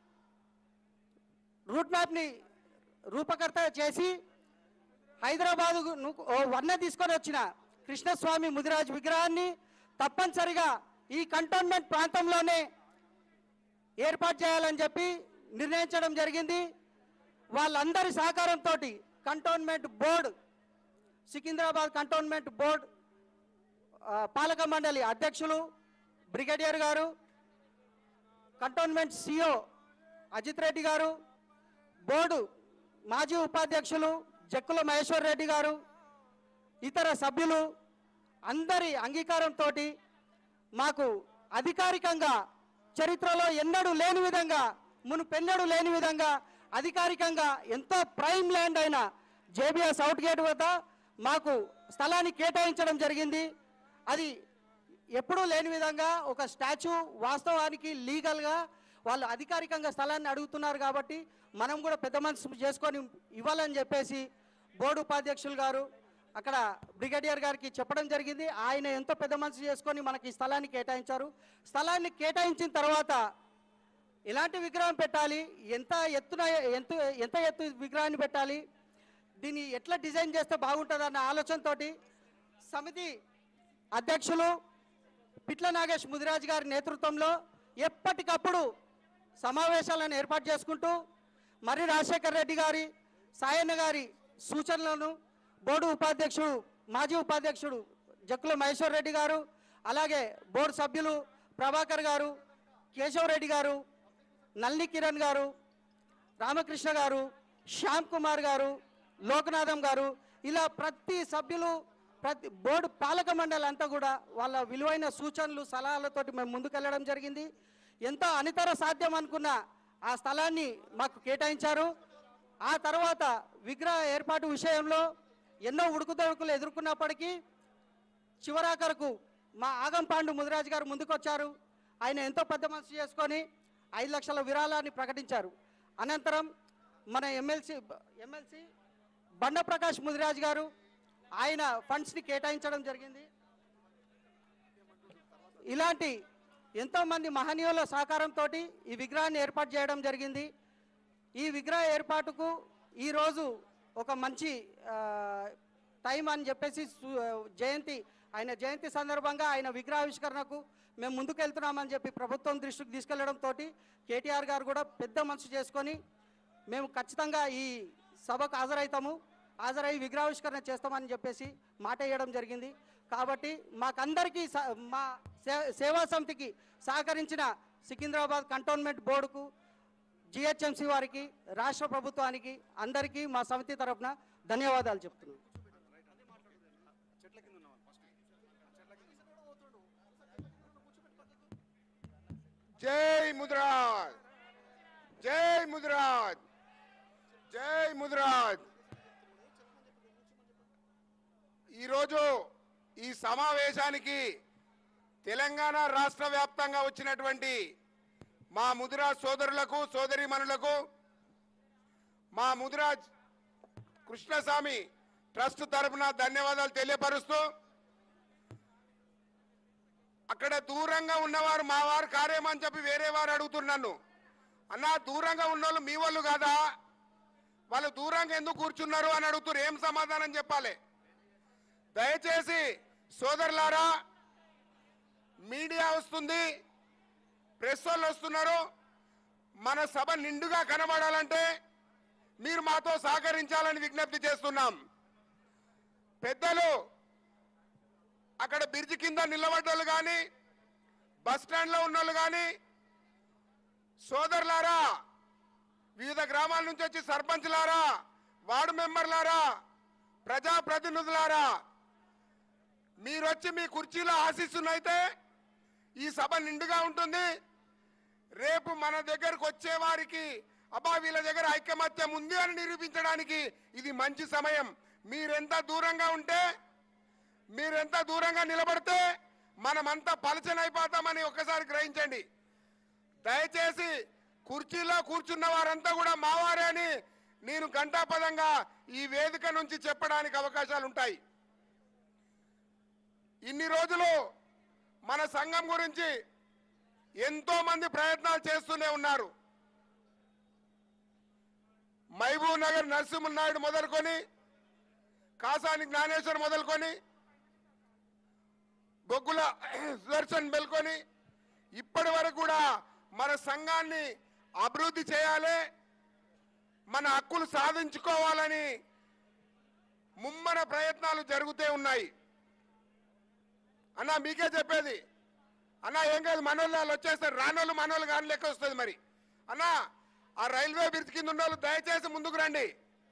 రూట్ మ్యాప్ని రూపకర్త చేసి హైదరాబాద్ వన్న తీసుకొని వచ్చిన కృష్ణస్వామి ముదిరాజ్ విగ్రహాన్ని తప్పనిసరిగా ఈ కంటోన్మెంట్ ప్రాంతంలోనే ఏర్పాటు చేయాలని చెప్పి నిర్ణయించడం జరిగింది వాళ్ళందరి సహకారంతో cantonment board Secunderabad cantonment board ఆ, పాలక మండలి అధ్యక్షులు బ్రిగేడియర్ గారు కంటోన్మెంట్ సిఓ అజిత్ రెడ్డి గారు బోర్డు మాజీ ఉపాధ్యక్షులు జక్కుల మహేశ్వర్ రెడ్డి గారు ఇతర సభ్యులు అందరి అంగీకారంతో మాకు అధికారికంగా చరిత్రలో ఎన్నడూ లేని విధంగా మునుపెన్నడూ లేని విధంగా అధికారికంగా ఎంతో ప్రైమ్ ల్యాండ్ అయిన జేబిఎస్ అవుట్ గేట్ వద్ద మాకు స్థలాన్ని కేటాయించడం జరిగింది అది ఎప్పుడూ లేని విధంగా ఒక స్టాచ్యూ వాస్తవానికి లీగల్గా వాళ్ళు అధికారికంగా స్థలాన్ని అడుగుతున్నారు కాబట్టి మనం కూడా పెద్ద మనసు చేసుకొని ఇవ్వాలని చెప్పేసి బోర్డు ఉపాధ్యక్షులు గారు అక్కడ బ్రిగేడియర్ గారికి చెప్పడం జరిగింది ఆయన ఎంతో పెద్ద మనసు చేసుకొని మనకి ఈ స్థలాన్ని కేటాయించారు స్థలాన్ని కేటాయించిన తర్వాత ఎలాంటి విగ్రహం పెట్టాలి ఎంత ఎత్తున ఎంత ఎంత ఎత్తు విగ్రహాన్ని పెట్టాలి దీన్ని ఎట్లా డిజైన్ చేస్తే బాగుంటుంది అన్న ఆలోచనతోటి సమితి అధ్యక్షులు పిట్ల నాగేష్ ముదిరాజ్ గారి నేతృత్వంలో ఎప్పటికప్పుడు సమావేశాలను ఏర్పాటు చేసుకుంటూ మరి రాజశేఖర్ రెడ్డి గారి సాయన్న గారి సూచనలను బోర్డు ఉపాధ్యక్షుడు మాజీ ఉపాధ్యక్షుడు జక్కుల మహేశ్వర్ రెడ్డి గారు అలాగే బోర్డు సభ్యులు ప్రభాకర్ గారు కేశవ్ రెడ్డి గారు నల్లి కిరణ్ గారు రామకృష్ణ గారు శ్యామ్ కుమార్ గారు లోకనాథం గారు ఇలా ప్రతి సభ్యులు ప్రతి బోర్డు పాలక మండలి అంతా కూడా వాళ్ళ విలువైన సూచనలు సలహాలతోటి మేము ముందుకెళ్ళడం జరిగింది ఎంతో అనితర సాధ్యం అనుకున్న ఆ స్థలాన్ని మాకు కేటాయించారు ఆ తర్వాత విగ్రహ ఏర్పాటు విషయంలో ఎన్నో ఉడుకుదొడుకులు ఎదుర్కొన్నప్పటికీ చివరాఖరకు మా ఆగం పాండు ముదిరాజు గారు ముందుకొచ్చారు ఆయన ఎంతో పెద్ద మనసు చేసుకొని ఐదు లక్షల విరాళాన్ని ప్రకటించారు అనంతరం మన ఎమ్మెల్సీ ఎమ్మెల్సీ బండ ప్రకాష్ ముదిరాజు గారు ఆయన ఫండ్స్ని కేటాయించడం జరిగింది ఇలాంటి ఎంతోమంది మహనీయుల సహకారంతో ఈ విగ్రహాన్ని ఏర్పాటు చేయడం జరిగింది ఈ విగ్రహ ఏర్పాటుకు ఈరోజు ఒక మంచి ఆ, టైం అని చెప్పేసి సు- జయంతి ఆయన జయంతి సందర్భంగా ఆయన విగ్రహావిష్కరణకు మేము ముందుకెళ్తున్నామని చెప్పి ప్రభుత్వం దృష్టికి తీసుకెళ్లడంతో కేటీఆర్ గారు కూడా పెద్ద మనసు చేసుకొని మేము ఖచ్చితంగా ఈ సభకు హాజరవుతాము హాజరై విగ్రహావిష్కరణ చేస్తామని చెప్పేసి మాట ఇవ్వడం జరిగింది కాబట్టి మాకందరికీ స- మా సే- సేవా సమితికి సహకరించిన సికింద్రాబాద్ కంటోన్మెంట్ బోర్డుకు జిహెచ్ఎంసీ వారికి రాష్ట్ర ప్రభుత్వానికి అందరికీ మా సమితి తరపున ధన్యవాదాలు చెప్తున్నాను జై ముద్రాజ్ జై ముద్రాజ్ జై ముద్రాజ్ ఈరోజు ఈ సమావేశానికి తెలంగాణ రాష్ట్ర వ్యాప్తంగా వచ్చినటువంటి మా ముదిరాజ్ సోదరులకు సోదరిమణులకు మా ముదిరాజ్ కృష్ణస్వామి ట్రస్ట్ తరపున ధన్యవాదాలు తెలియపరుస్తూ అక్కడ దూరంగా ఉన్నవారు మా వారు కార్యమని చెప్పి వేరే వారు అడుగుతున్నాను అన్నా దూరంగా ఉన్నోళ్ళు మీ వాళ్ళు కాదా వాళ్ళు దూరంగా ఎందుకు కూర్చున్నారు అని అడుగుతున్నారు ఏం సమాధానం చెప్పాలి దయచేసి సోదరులారా మీడియా వస్తుంది ప్రెస్ వాళ్ళు వస్తున్నారు మన సభ నిండుగా కనబడాలంటే మీరు మాతో సహకరించాలని విజ్ఞప్తి చేస్తున్నాం పెద్దలు అక్కడ బ్రిడ్జి కింద నిలబడ్డోళ్ళు కానీ బస్ స్టాండ్లో ఉన్నోళ్ళు కానీ సోదరులారా వివిధ గ్రామాల నుంచి వచ్చి సర్పంచ్లారా వార్డు మెంబర్లారా ప్రజాప్రతినిధులారా మీరొచ్చి మీ కుర్చీలో ఆశిస్తున్నైతే ఈ సభ నిండుగా ఉంటుంది రేపు మన దగ్గరకు వచ్చే వారికి అబ్బా వీళ్ళ దగ్గర ఐకమత్యం ఉంది అని నిరూపించడానికి ఇది మంచి సమయం మీరెంత దూరంగా ఉంటే మీరెంత దూరంగా నిలబడితే మనమంతా పలచనైపోతామని ఒక్కసారి గ్రహించండి దయచేసి కుర్చీలో కూర్చున్న వారంతా కూడా మావారే అని నేను ఘంటాపదంగా ఈ వేదిక నుంచి చెప్పడానికి అవకాశాలు ఉంటాయి ఇన్ని రోజులు మన సంఘం గురించి ఎంతో మంది ప్రయత్నాలు చేస్తూనే ఉన్నారు మహబూబ్ నగర్ నరసింహనాయుడు మొదలుకొని కాసాని జ్ఞానేశ్వర్ మొదలుకొని బొగ్గుల సుదర్శన్ మెల్కొని ఇప్పటి వరకు కూడా మన సంఘాన్ని అభివృద్ధి చేయాలి మన హక్కులు సాధించుకోవాలని ముమ్మర ప్రయత్నాలు జరుగుతూ ఉన్నాయి అన్న మీకే చెప్పేది అన్న ఏం కాదు మనోళ్ళు వాళ్ళు వచ్చేస్తారు రానోళ్ళు మనోళ్ళు కానీ లెక్క వస్తుంది మరి అన్న ఆ రైల్వే బ్రిడ్జ్ కింద ఉన్న వాళ్ళు దయచేసి ముందుకు రండి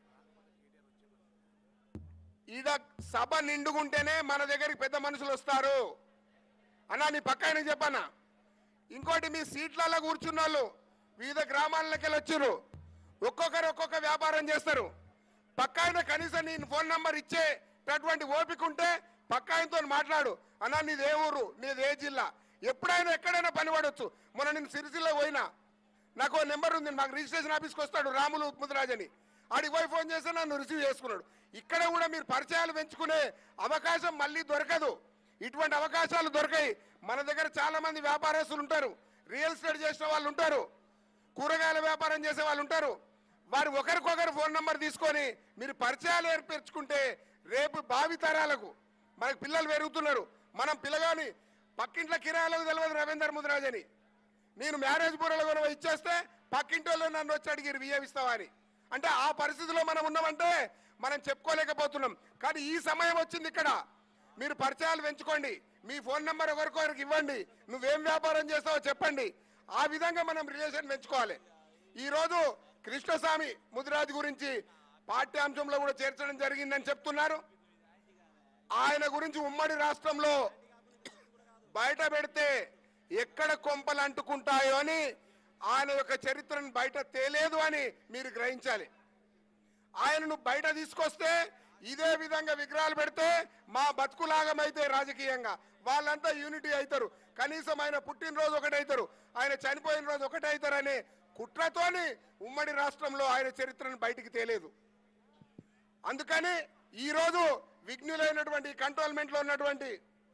ఈడ సభ నిండుకుంటేనే మన దగ్గరికి పెద్ద మనుషులు వస్తారు అన్నా నీ పక్క ఆయనకి చెప్పన్నా ఇంకోటి మీ సీట్లలో కూర్చున్న వాళ్ళు వివిధ గ్రామాలకి వెళ్ళి వచ్చారు ఒక్కొక్కరు ఒక్కొక్క వ్యాపారం చేస్తారు పక్క ఆయన కనీసం నీ ఫోన్ నంబర్ ఇచ్చేటటువంటి ఓపిక ఉంటే పక్క ఆయనతో మాట్లాడు అన్నా నీది ఏ ఊరు నీది ఏ జిల్లా ఎప్పుడైనా ఎక్కడైనా పని పడవచ్చు మొన్న నేను సిరిసిల్ల పోయినా నాకు ఓ నెంబర్ ఉంది మాకు రిజిస్ట్రేషన్ ఆఫీస్కి వస్తాడు రాములు ముద్రాజ్ అని ఆడికి పోయి ఫోన్ చేస్తే నన్ను రిసీవ్ చేసుకున్నాడు ఇక్కడ కూడా మీరు పరిచయాలు పెంచుకునే అవకాశం మళ్ళీ దొరకదు ఇటువంటి అవకాశాలు దొరకాయి మన దగ్గర చాలా మంది వ్యాపారస్తులు ఉంటారు రియల్ ఎస్టేట్ చేసిన వాళ్ళు ఉంటారు కూరగాయల వ్యాపారం చేసే వాళ్ళు ఉంటారు వారు ఒకరికొకరు ఫోన్ నంబర్ తీసుకొని మీరు పరిచయాలు ఏర్పరచుకుంటే రేపు భావి తరాలకు మనకు పిల్లలు పెరుగుతున్నారు మనం పిల్లగాని పక్కింట్ల కిరాయిలకు తెలియదు రవీందర్ ముద్రాజ్ అని నేను మ్యారేజ్ బూరలో కూడా ఇచ్చేస్తే పక్కింటి వాళ్ళు నన్ను వచ్చి అడిగిరు వియ్యవిస్తావా అని అంటే ఆ పరిస్థితిలో మనం ఉన్నామంటే మనం చెప్పుకోలేకపోతున్నాం కానీ ఈ సమయం వచ్చింది ఇక్కడ మీరు పరిచయాలు పెంచుకోండి మీ ఫోన్ నెంబర్ ఒకరికొకరికి ఇవ్వండి నువ్వేం వ్యాపారం చేస్తావో చెప్పండి ఆ విధంగా మనం రిలేషన్ పెంచుకోవాలి ఈరోజు కృష్ణస్వామి ముదిరాజ్ గురించి పాఠ్యాంశంలో కూడా చేర్చడం జరిగిందని చెప్తున్నారు ఆయన గురించి ఉమ్మడి రాష్ట్రంలో బయట పెడితే ఎక్కడ కొంపలు అంటుకుంటాయో అని ఆయన యొక్క చరిత్రను బయట తేలేదు అని మీరు గ్రహించాలి ఆయనను బయట తీసుకొస్తే ఇదే విధంగా విగ్రహాలు పెడితే మా బతుకులాగమైతే రాజకీయంగా వాళ్ళంతా యూనిటీ అవుతారు కనీసం ఆయన పుట్టినరోజు ఒకటైతారు ఆయన చనిపోయిన రోజు ఒకటైతారు అనే కుట్రతోని ఉమ్మడి రాష్ట్రంలో ఆయన చరిత్రను బయటికి తేలేదు అందుకని ఈరోజు విఘ్నులైనటువంటి కంటోన్మెంట్లో ఉన్నటువంటి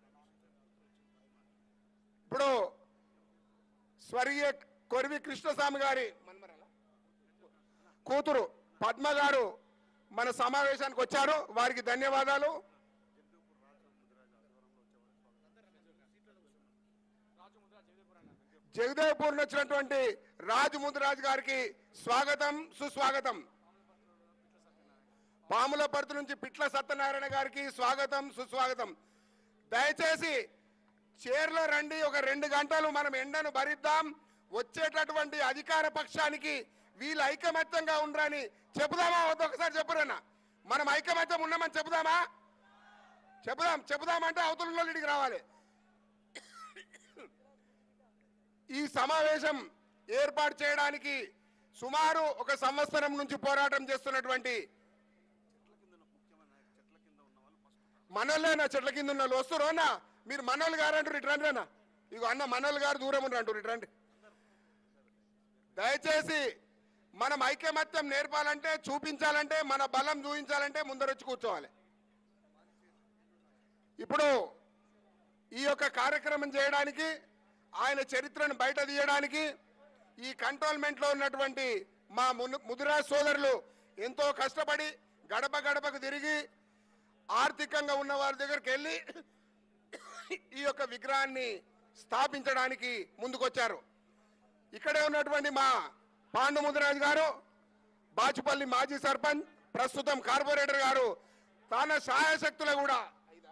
ఇప్పుడు స్వర్గీయ కొరివి కృష్ణస్వామి గారి మన్మరాలా? కూతురు పద్మ గారు మన సమావేశానికి వచ్చారు వారికి ధన్యవాదాలు జగదేవ్పూర్ వచ్చినటువంటి రాజు ముదిరాజు గారికి స్వాగతం సుస్వాగతం పాములపర్తి నుంచి పిట్ల సత్యనారాయణ గారికి స్వాగతం సుస్వాగతం దయచేసి చీరలో రండి ఒక రెండు గంటలు మనం ఎండను భరిద్దాం వచ్చేటటువంటి అధికార పక్షానికి వీళ్ళు ఐకమత్యంగా ఉండరని చెబుదామా వద్ద ఒకసారి చెప్పురన్నా మనం ఐకమత్యం ఉన్నామని చెబుదామా చెబుదాం చెబుదామంటే అవతల వాళ్ళు ఇడికి రావాలి ఈ సమావేశం ఏర్పాటు చేయడానికి సుమారు ఒక సంవత్సరం నుంచి పోరాటం చేస్తున్నటువంటి మనోళ్ళేనా చెట్ల కింద ఉన్న వాళ్ళు వస్తురు అన్న మీరు మనోళ్ళు గారు అంటారు ఇటు రండి అన్న ఇగో అన్న మనోళ్ళు గారు దూరం ఉండి అంటారు ఇటు రండి దయచేసి మనం ఐకమత్యం నేర్పాలంటే చూపించాలంటే మన బలం చూపించాలంటే ముందరొచ్చి కూర్చోవాలి ఇప్పుడు ఈ యొక్క కార్యక్రమం చేయడానికి ఆయన చరిత్రను బయట తీయడానికి ఈ కంటోన్మెంట్లో ఉన్నటువంటి మా మును- ముదిరాజ్ సోదరులు ఎంతో కష్టపడి గడప గడపకు తిరిగి ఆర్థికంగా ఉన్న వారి దగ్గరికి వెళ్ళి ఈ యొక్క విగ్రహాన్ని స్థాపించడానికి ముందుకొచ్చారు ఇక్కడే ఉన్నటువంటి మా పాండు ముదిరాజు గారు బాచుపల్లి మాజీ సర్పంచ్ ప్రస్తుతం కార్పొరేటర్ గారు తన సహాయశక్తులు కూడా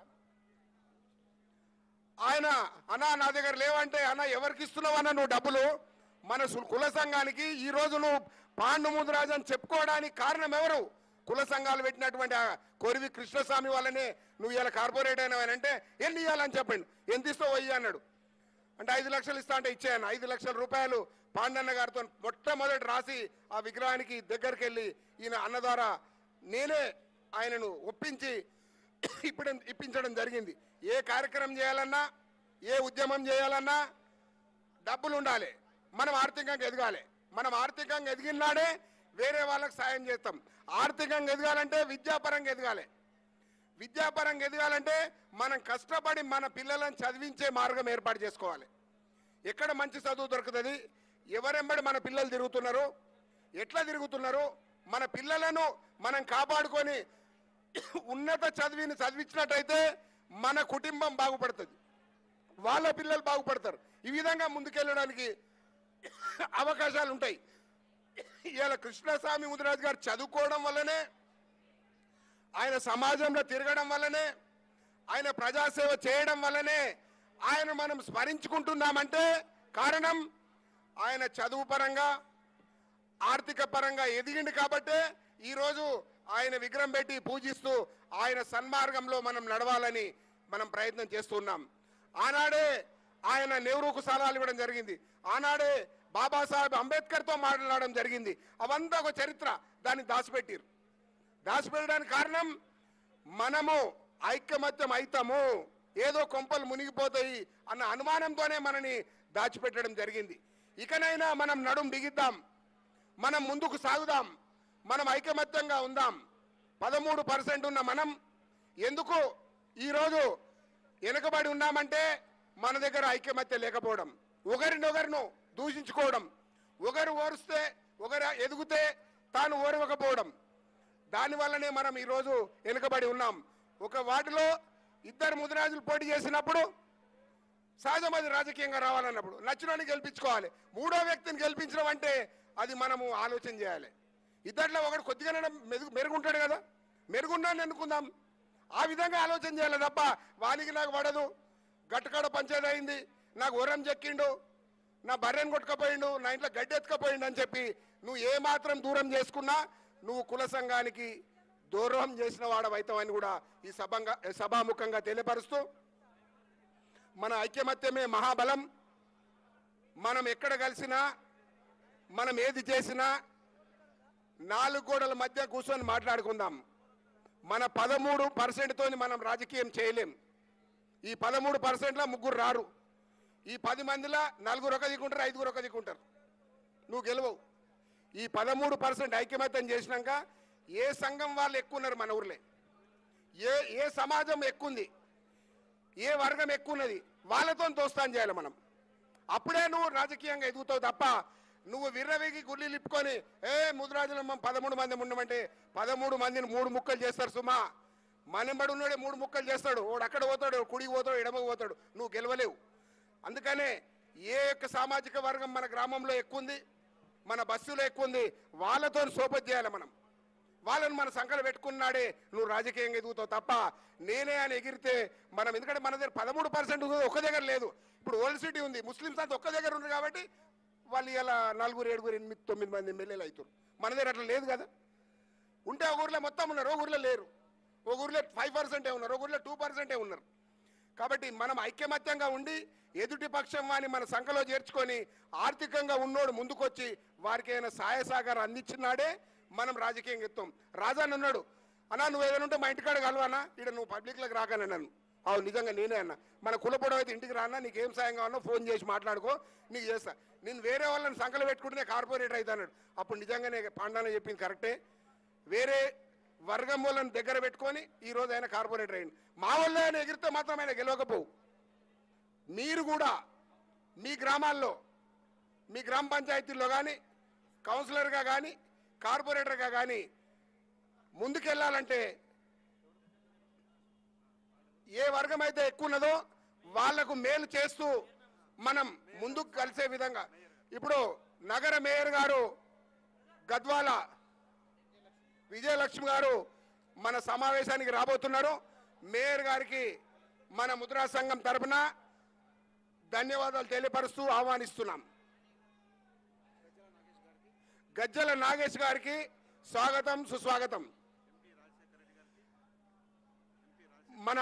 ఆయన అన్నా నా దగ్గర లేవంటే అన్న ఎవరికి ఇస్తున్నావన్నా నువ్వు డబ్బులు మన సు- కుల సంఘానికి ఈ రోజు నువ్వు పాండు ముదిరాజు అని చెప్పుకోవడానికి కారణం ఎవరు కుల సంఘాలు పెట్టినటువంటి ఆ కొరివి కృష్ణస్వామి వల్లనే నువ్వు ఇలా కార్పొరేట్ అయినావనంటే ఎన్ని ఇవ్వాలని చెప్పండి ఎంత ఇస్తావు వెయ్యి అన్నాడు అంటే ఐదు లక్షలు ఇస్తా అంటే ఇచ్చాను ఐదు లక్షల రూపాయలు పాండన్న గారితో మొట్టమొదటి రాసి ఆ విగ్రహానికి దగ్గరికి వెళ్ళి ఈయన అన్న ద్వారా నేనే ఆయనను ఒప్పించి ఇప్పుడు ఇప్పించడం జరిగింది ఏ కార్యక్రమం చేయాలన్నా ఏ ఉద్యమం చేయాలన్నా డబ్బులు ఉండాలి మనం ఆర్థికంగా ఎదగాలి మనం ఆర్థికంగా ఎదిగినాడే వేరే వాళ్ళకి సాయం చేస్తాం ఆర్థికంగా ఎదగాలంటే విద్యాపరంగా ఎదగాలి విద్యాపరంగా ఎదగాలంటే మనం కష్టపడి మన పిల్లలను చదివించే మార్గం ఏర్పాటు చేసుకోవాలి ఎక్కడ మంచి చదువు దొరుకుతుంది ఎవరెంబడి మన పిల్లలు తిరుగుతున్నారు ఎట్లా తిరుగుతున్నారు మన పిల్లలను మనం కాపాడుకొని ఉన్నత చదివిని చదివించినట్టయితే మన కుటుంబం బాగుపడుతుంది వాళ్ళ పిల్లలు బాగుపడతారు ఈ విధంగా ముందుకెళ్ళడానికి అవకాశాలు ఉంటాయి ఇవాళ కృష్ణస్వామి ముదిరాజు గారు చదువుకోవడం వల్లనే ఆయన సమాజంలో తిరగడం వల్లనే ఆయన ప్రజాసేవ చేయడం వల్లనే ఆయన మనం స్మరించుకుంటున్నామంటే కారణం ఆయన చదువు పరంగా ఆర్థిక పరంగా ఎదిగింది కాబట్టే ఈరోజు ఆయన విగ్రహం పెట్టి పూజిస్తూ ఆయన సన్మార్గంలో మనం నడవాలని మనం ప్రయత్నం చేస్తున్నాం ఆనాడే ఆయన నెహ్రూకు సలహాలు ఇవ్వడం జరిగింది ఆనాడే బాబాసాహెబ్ అంబేద్కర్తో మాట్లాడడం జరిగింది అవంతా ఒక చరిత్ర దాన్ని దాచిపెట్టిరు దాచిపెట్టడానికి కారణం మనము ఐక్యమత్యం అవుతాము ఏదో కొంపలు మునిగిపోతాయి అన్న అనుమానంతోనే మనని దాచిపెట్టడం జరిగింది ఇకనైనా మనం నడుం బిగిద్దాం మనం ముందుకు సాగుదాం మనం ఐకమత్యంగా ఉందాం పదమూడు పర్సెంట్ ఉన్న మనం ఎందుకు ఈరోజు వెనుకబడి ఉన్నామంటే మన దగ్గర ఐకమత్యం లేకపోవడం ఒకరినొకరును దూషించుకోవడం ఒకరు ఓరిస్తే ఒకరు ఎదిగితే తాను ఓరవకపోవడం దానివల్లనే మనం ఈరోజు వెనుకబడి ఉన్నాం ఒక వార్డులో ఇద్దరు ముదిరాజులు పోటీ చేసినప్పుడు సహజమది రాజకీయంగా రావాలన్నప్పుడు నచ్చినోని గెలిపించుకోవాలి మూడో వ్యక్తిని గెలిపించడం అంటే అది మనము ఆలోచన చేయాలి ఇద్దరిలో ఒకడు కొద్దిగానే మెరుగు మెరుగుంటాడు కదా మెరుగున్నాను ఎన్నుకుందాం ఆ విధంగా ఆలోచన చేయాలి తప్ప వానికి నాకు పడదు గట్టుకాడ పంచేది అయింది నాకు ఉరం చెక్కిండు నా బర్రెను కొట్టుకపోయిండు నా ఇంట్లో గడ్డి ఎత్తుకపోయిండు అని చెప్పి నువ్వు ఏ మాత్రం దూరం చేసుకున్నా నువ్వు కుల సంఘానికి దూరం చేసిన వాడవైతావని కూడా ఈ సభంగా సభాముఖంగా తెలియపరుస్తూ మన ఐక్యమత్యమే మహాబలం మనం ఎక్కడ కలిసినా మనం ఏది చేసినా నాలుగు గోడల మధ్య కూర్చొని మాట్లాడుకుందాం మన పదమూడు పర్సెంట్తో మనం రాజకీయం చేయలేం ఈ పదమూడు పర్సెంట్లో ముగ్గురు రారు ఈ పది మందిలో నలుగురు ఒక దిక్కుంటారు ఐదుగురు ఒక దిక్కుంటారు నువ్వు గెలవవు ఈ పదమూడు పర్సెంట్ ఐక్యమత్యం చేసినాక ఏ సంఘం వాళ్ళు ఎక్కువ ఉన్నారు మన ఊర్లే ఏ ఏ సమాజం ఎక్కువ ఉంది ఏ వర్గం ఎక్కువ ఉన్నది వాళ్ళతో దోస్తాన్ చేయాలి మనం అప్పుడే నువ్వు రాజకీయంగా ఎదుగుతావు తప్ప నువ్వు విర్రవేగి గుళ్ళు లిప్పుకొని ఏ ముదిరాజులు మనం పదమూడు మంది ఉండమంటే పదమూడు మందిని మూడు ముక్కలు చేస్తారు సుమా మనబడి ఉన్నాడే మూడు ముక్కలు చేస్తాడు వాడు అక్కడ పోతాడు కుడికి పోతాడు ఎడమకు పోతాడు నువ్వు గెలవలేవు అందుకనే ఏ యొక్క సామాజిక వర్గం మన గ్రామంలో ఎక్కువ ఉంది మన బస్సులో ఎక్కువ ఉంది వాళ్ళతో సోపత్ చేయాలి మనం వాళ్ళని మన సంకలు పెట్టుకున్నాడే నువ్వు రాజకీయంగా ఎదుగుతావు తప్ప నేనే అని ఎగిరితే మనం ఎందుకంటే మన దగ్గర పదమూడు పర్సెంట్ ఒక దగ్గర లేదు ఇప్పుడు ఓల్డ్ సిటీ ఉంది ముస్లిమ్స్ అంతా ఒక్క దగ్గర ఉన్నారు కాబట్టి వాళ్ళు ఇలా నలుగురు ఏడుగురు ఎనిమిది తొమ్మిది మంది ఎమ్మెల్యేలు అవుతారు మన దగ్గర అట్లా లేదు కదా ఉంటే ఒక ఊర్లో మొత్తం ఉన్నారు ఒక ఊర్లో లేరు ఒక ఊర్లో ఫైవ్ పర్సెంటే ఉన్నారు ఒక ఊర్లో టూ పర్సెంటే ఉన్నారు కాబట్టి మనం ఐక్యమత్యంగా ఉండి ఎదుటి పక్షం వాని మన సంఖలో చేర్చుకొని ఆర్థికంగా ఉన్నోడు ముందుకొచ్చి వారికి ఏమైనా సహాయ సహకారం అందించినాడే మనం రాజకీయంగా ఎత్తాం రాజాని అన్నాడు అన్నా నువ్వు ఏదైనా ఉంటే మా ఇంటికాడ కలవనా ఇక్కడ నువ్వు పబ్లిక్లోకి రాకని అన్నాను అవును నిజంగా నేనే అన్న మన కులపొడవ అయితే ఇంటికి రానా నీకు ఏం సాయం కావాలో ఫోన్ చేసి మాట్లాడుకో నీకు చేస్తా నేను వేరే వాళ్ళని సంఖలు పెట్టుకుంటే కార్పొరేటర్ అయితే అన్నాడు అప్పుడు నిజంగానే పాండాన చెప్పింది కరెక్టే వేరే వర్గం వాళ్ళని దగ్గర పెట్టుకొని ఈ రోజు ఆయన కార్పొరేటర్ అయింది మా వల్ల ఆయన ఎగిరితే మాత్రం ఆయన గెలవకపోవు మీరు కూడా మీ గ్రామాల్లో మీ గ్రామ పంచాయతీల్లో కానీ కౌన్సిలర్గా కానీ కార్పొరేటర్గా కానీ ముందుకెళ్ళాలంటే ఏ వర్గం అయితే ఎక్కువ ఉన్నదో వాళ్లకు మేలు చేస్తూ మనం ముందుకు కలిసే విధంగా ఇప్పుడు నగర మేయర్ గారు గద్వాల విజయలక్ష్మి గారు మన సమావేశానికి రాబోతున్నారు మేయర్ గారికి మన ముద్రా సంఘం తరపున ధన్యవాదాలు తెలియపరుస్తూ ఆహ్వానిస్తున్నాం గజ్జల నాగేష్ గారికి స్వాగతం సుస్వాగతం మన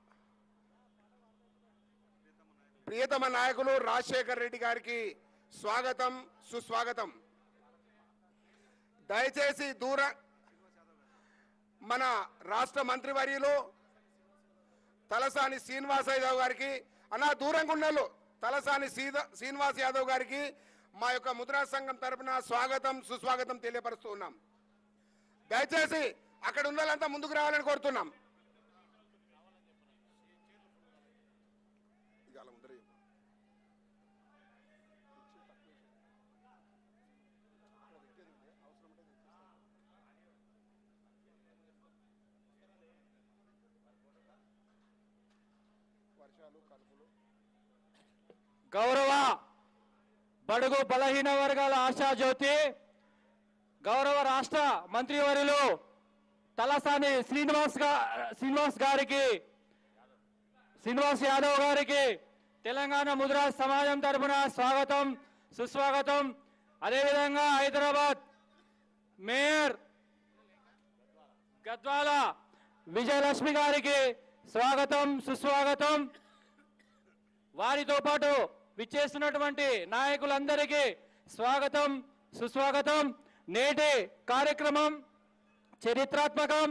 ప్రియతమ నాయకులు రాజశేఖర్ రెడ్డి గారికి స్వాగతం సుస్వాగతం దయచేసి దూర మన రాష్ట్ర మంత్రివర్యులు తలసాని శ్రీనివాస్ యాదవ్ గారికి అన్నా దూరంగా ఉన్నోళ్ళు తలసాని సీద శ్రీనివాస్ యాదవ్ గారికి మా యొక్క ముద్రా సంఘం తరపున స్వాగతం సుస్వాగతం తెలియపరుస్తూ ఉన్నాం దయచేసి అక్కడ ఉన్న వాళ్ళంతా ముందుకు రావాలని కోరుతున్నాం గౌరవ బడుగు బలహీన వర్గాల ఆశాజ్యోతి గౌరవ రాష్ట్ర మంత్రివర్యులు తలసాని శ్రీనివాస్ గా శ్రీనివాస్ గారికి శ్రీనివాస్ యాదవ్ గారికి తెలంగాణ ముద్రా సమాజం తరపున స్వాగతం సుస్వాగతం అదేవిధంగా హైదరాబాద్ మేయర్ గద్వాల విజయలక్ష్మి గారికి స్వాగతం సుస్వాగతం వారితో పాటు విచ్చేస్తున్నటువంటి నాయకులందరికీ స్వాగతం సుస్వాగతం నేటి కార్యక్రమం చరిత్రాత్మకం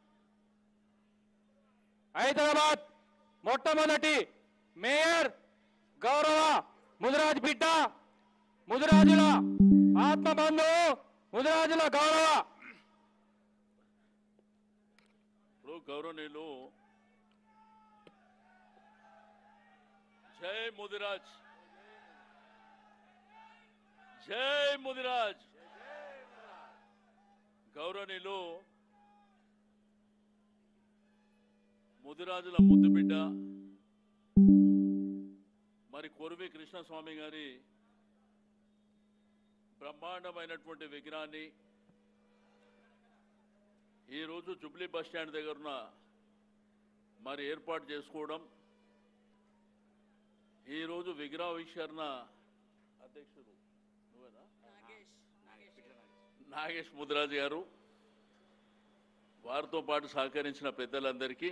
హైదరాబాద్ మొట్టమొదటి మేయర్ గౌరవ ముదిరాజ్ బిడ్డ ముదిరాజుల ఆత్మబంధువు ముదిరాజుల గౌరవ ఇప్పుడు గౌరవనీయులు జై ముదిరాజ్ జై ముదిరాజ్ గౌరవనీయులు ముదిరాజుల ముద్దు బిడ్డ మరి కొరువి కృష్ణస్వామి గారి బ్రహ్మాండమైనటువంటి విగ్రహాన్ని ఈరోజు జుబ్లీ బస్ స్టాండ్ దగ్గరున్న మరి ఏర్పాటు చేసుకోవడం ఈరోజు విగ్రహావిష్కరణ అధ్యక్షుడు నువ్వేనా నాగేష్ ముదిరాజు గారు వారితో పాటు సహకరించిన పెద్దలందరికీ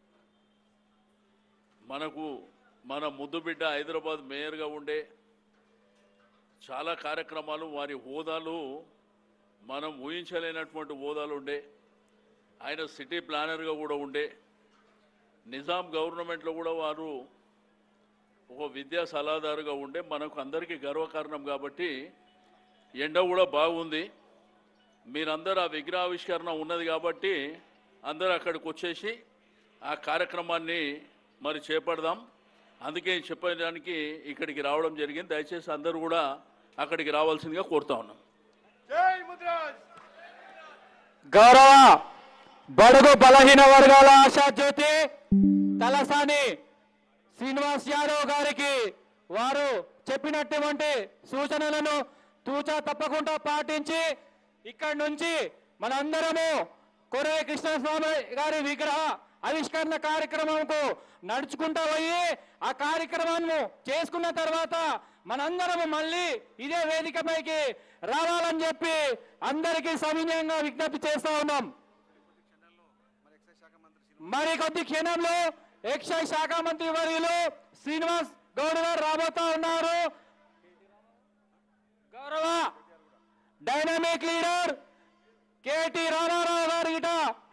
మనకు మన ముద్దు బిడ్డ హైదరాబాద్ మేయర్గా ఉండే చాలా కార్యక్రమాలు వారి హోదాలు మనం ఊహించలేనటువంటి హోదాలు ఉండే ఆయన సిటీ ప్లానర్గా కూడా ఉండే నిజాం గవర్నమెంట్లో కూడా వారు ఒక విద్యా సలహాదారుగా ఉండే మనకు అందరికీ గర్వకారణం కాబట్టి ఎండ కూడా బాగుంది మీరందరూ ఆ విగ్రహావిష్కరణ ఉన్నది కాబట్టి అందరూ అక్కడికి వచ్చేసి ఆ కార్యక్రమాన్ని మరి చేపడదాం అందుకే చెప్పడానికి ఇక్కడికి రావడం జరిగింది దయచేసి అందరూ కూడా అక్కడికి రావాల్సిందిగా కోరుతా ఉన్నాం జై ముదిరాజ్ గౌరవ బడుగు బలహీన వర్గాల ఆశాజ్యోతి తలసాని శ్రీనివాస్ యాదవ్ గారికి వారు చెప్పినటువంటి సూచనలను తూచా తప్పకుండా పాటించి ఇక్కడి నుంచి మనందరము కొరే కృష్ణస్వామి గారి విగ్రహ ఆవిష్కరణ కార్యక్రమంకు నడుచుకుంటూ పోయి ఆ కార్యక్రమాన్ని చేసుకున్న తర్వాత మనందరము మళ్ళీ ఇదే వేదికపైకి రావాలని చెప్పి అందరికీ సవినయంగా విజ్ఞప్తి చేస్తా ఉన్నాం మరి కొద్ది క్షణంలో ఎక్సైజ్ శాఖ మంత్రి వర్యులు శ్రీనివాస్ గౌడ్ గారు రాబోతా ఉన్నారు గౌరవ డైనమిక్ లీడర్ కేటి రామారావు గారు ఇట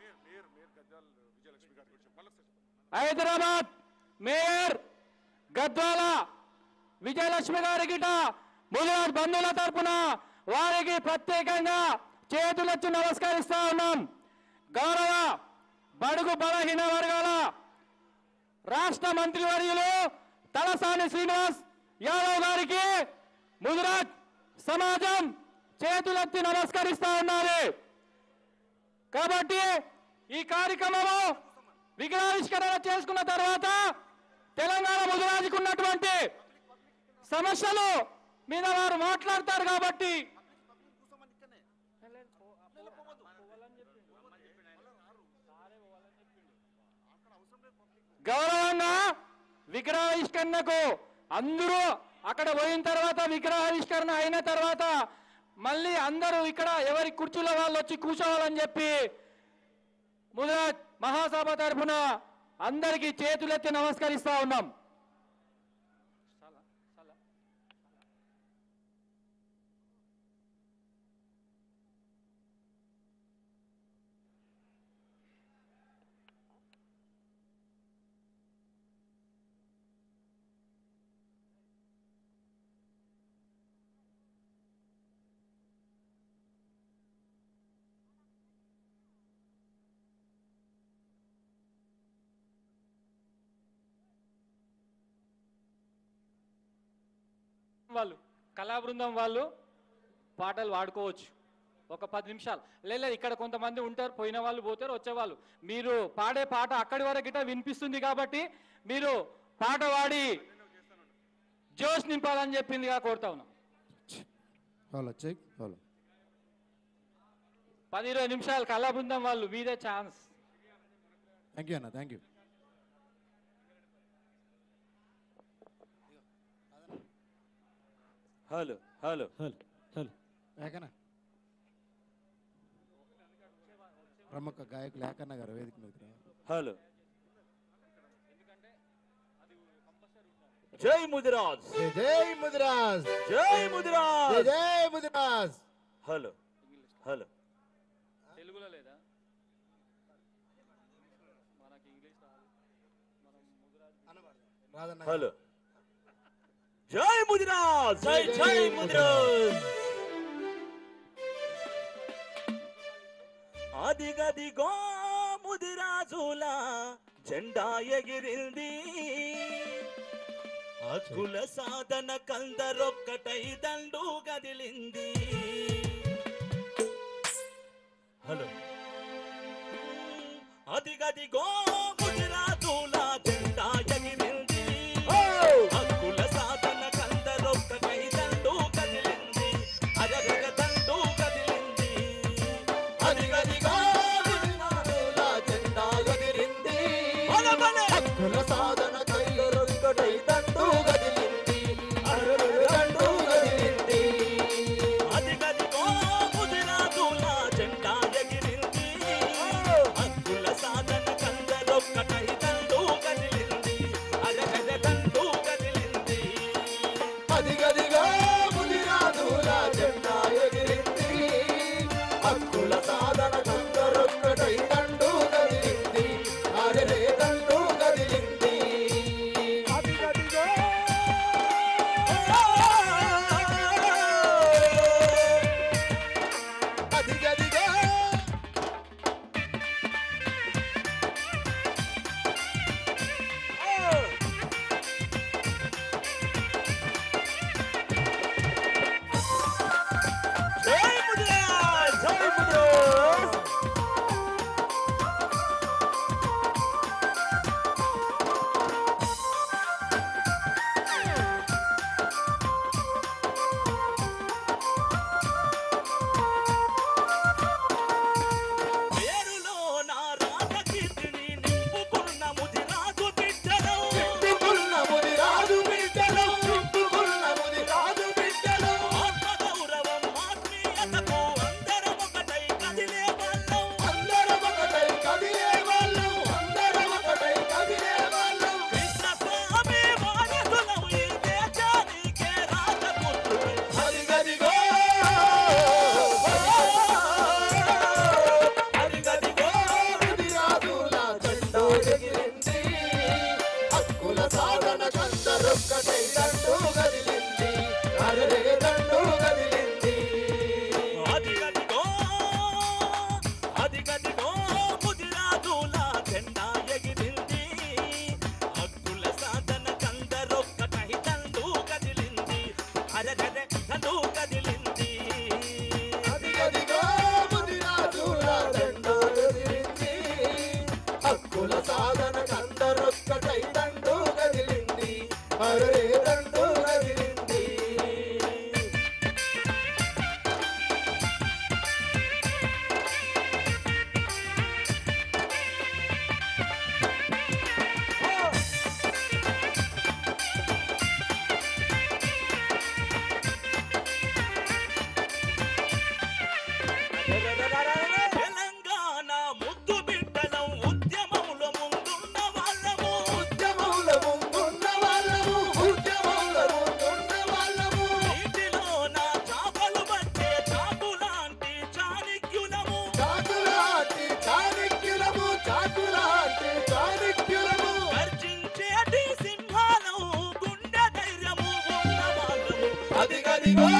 హైదరాబాద్ మేయర్ గద్వాల విజయలక్ష్మి గారి గిట ముదిరాజ్ బంధువుల తరపున వారికి ప్రత్యేకంగా చేతులెత్తి నమస్కరిస్తా ఉన్నాం గౌరవ బడుగు బలహీన వర్గాల రాష్ట్ర మంత్రివర్యులు తలసాని శ్రీనివాస్ యాదవ్ గారికి ముదిరాజ్ సమాజం చేతులెత్తి నమస్కరిస్తా ఉన్నారు కాబట్టి ఈ కార్యక్రమము విగ్రహావిష్కరణ చేసుకున్న తర్వాత తెలంగాణ ముదిరాజుకు ఉన్నటువంటి సమస్యలు మీద వారు మాట్లాడతారు కాబట్టి గౌరవంగా విగ్రహావిష్కరణకు అందరూ అక్కడ పోయిన తర్వాత విగ్రహావిష్కరణ అయిన తర్వాత మళ్ళీ అందరూ ఇక్కడ ఎవరి కుర్చీలో వాళ్ళు వచ్చి కూర్చోవాలని చెప్పి ముదిరాజ్ మహాసభ తరఫున అందరికీ చేతులెత్తి నమస్కరిస్తా ఉన్నాం వాళ్ళు కళా బృందం వాళ్ళు పాటలు పాడుకోవచ్చు ఒక పది నిమిషాలు లేదు ఇక్కడ కొంతమంది ఉంటారు పోయిన వాళ్ళు పోతారు వచ్చేవాళ్ళు మీరు పాడే పాట అక్కడి వరకు గిట్ట వినిపిస్తుంది కాబట్టి మీరు పాట పాడి జోష్ నింపాలని చెప్పిందిగా కోరుతా ఉన్నాం హలో చెక్ హలో పది ఇరవై నిమిషాలు కళా బృందం వాళ్ళు మీదే ఛాన్స్ థ్యాంక్ యూ అన్న thank you hello hello hello hello Ekanna ప్రముఖ గాయకులు ఏకన్న గారు వేదిక మీదకి రా. హలో జై ముదిరాజ్ జై జై ముదిరాజ్ జై ముదిరాజ్ జై జై ముదిరాజ్ హలో హలో తెలుగులో లేదా రాదన్న హలో జై ముదిరాజ్ జై జై ముదిరాజ్ అదిగదిగో ముదిరాజుల జెండా ఎగిరింది హక్కుల సాధన కందరొక్కటై దండు కదిలింది హలో అదిగదిగో ముదిరాజుల జెండా ఎగిరింది హక్కుల సాధన కందరొక్కటై దండు కదిలింది అరగర దండు కదిలింది అదిగదిగో ముదిరాజుల జెండా ఎగిరింది హక్కుల సాధన కైలరొక్కటై దండు గదిలింది అరరర దండు గదిలింది అదిగదిగో ముదిరాజుల జెండా ఎగిరింది హక్కుల సాధన కందరొక్క సాధన కందరొక్కటై దండు కదిలింది అరరే దండు కదిలింది అదిగదిగో అదిగదిగో ముదిరాజుల జెండా ఎగిరింది హక్కుల సాధన కందరొక్కటై దండు కదిలింది అరగదే దండు కదిలింది అదిగదిగో ముదిరాజుల దండు కదిలింది హక్కుల సాధన కందరొక్కటై దండు కదిలింది అరరే దండు కదిలింది తెలంగాణ ముద్దు బిడ్డలం ఉద్యమంలో ముందున్న వాళ్ళము ఉద్యమంలో ముందున్న వాళ్ళము ఉద్యమంలో ముందున్న వాళ్ళము నీటిలో నా చాపలు పట్టే చాకులాంటి చాణిక్యులము చాకులాంటి చాణక్యులము చాకులాంటి చాణక్యులము గర్జించేటి సింహాలం గుండె ధైర్యము ఉన్న వాళ్ళము అదిగదిగో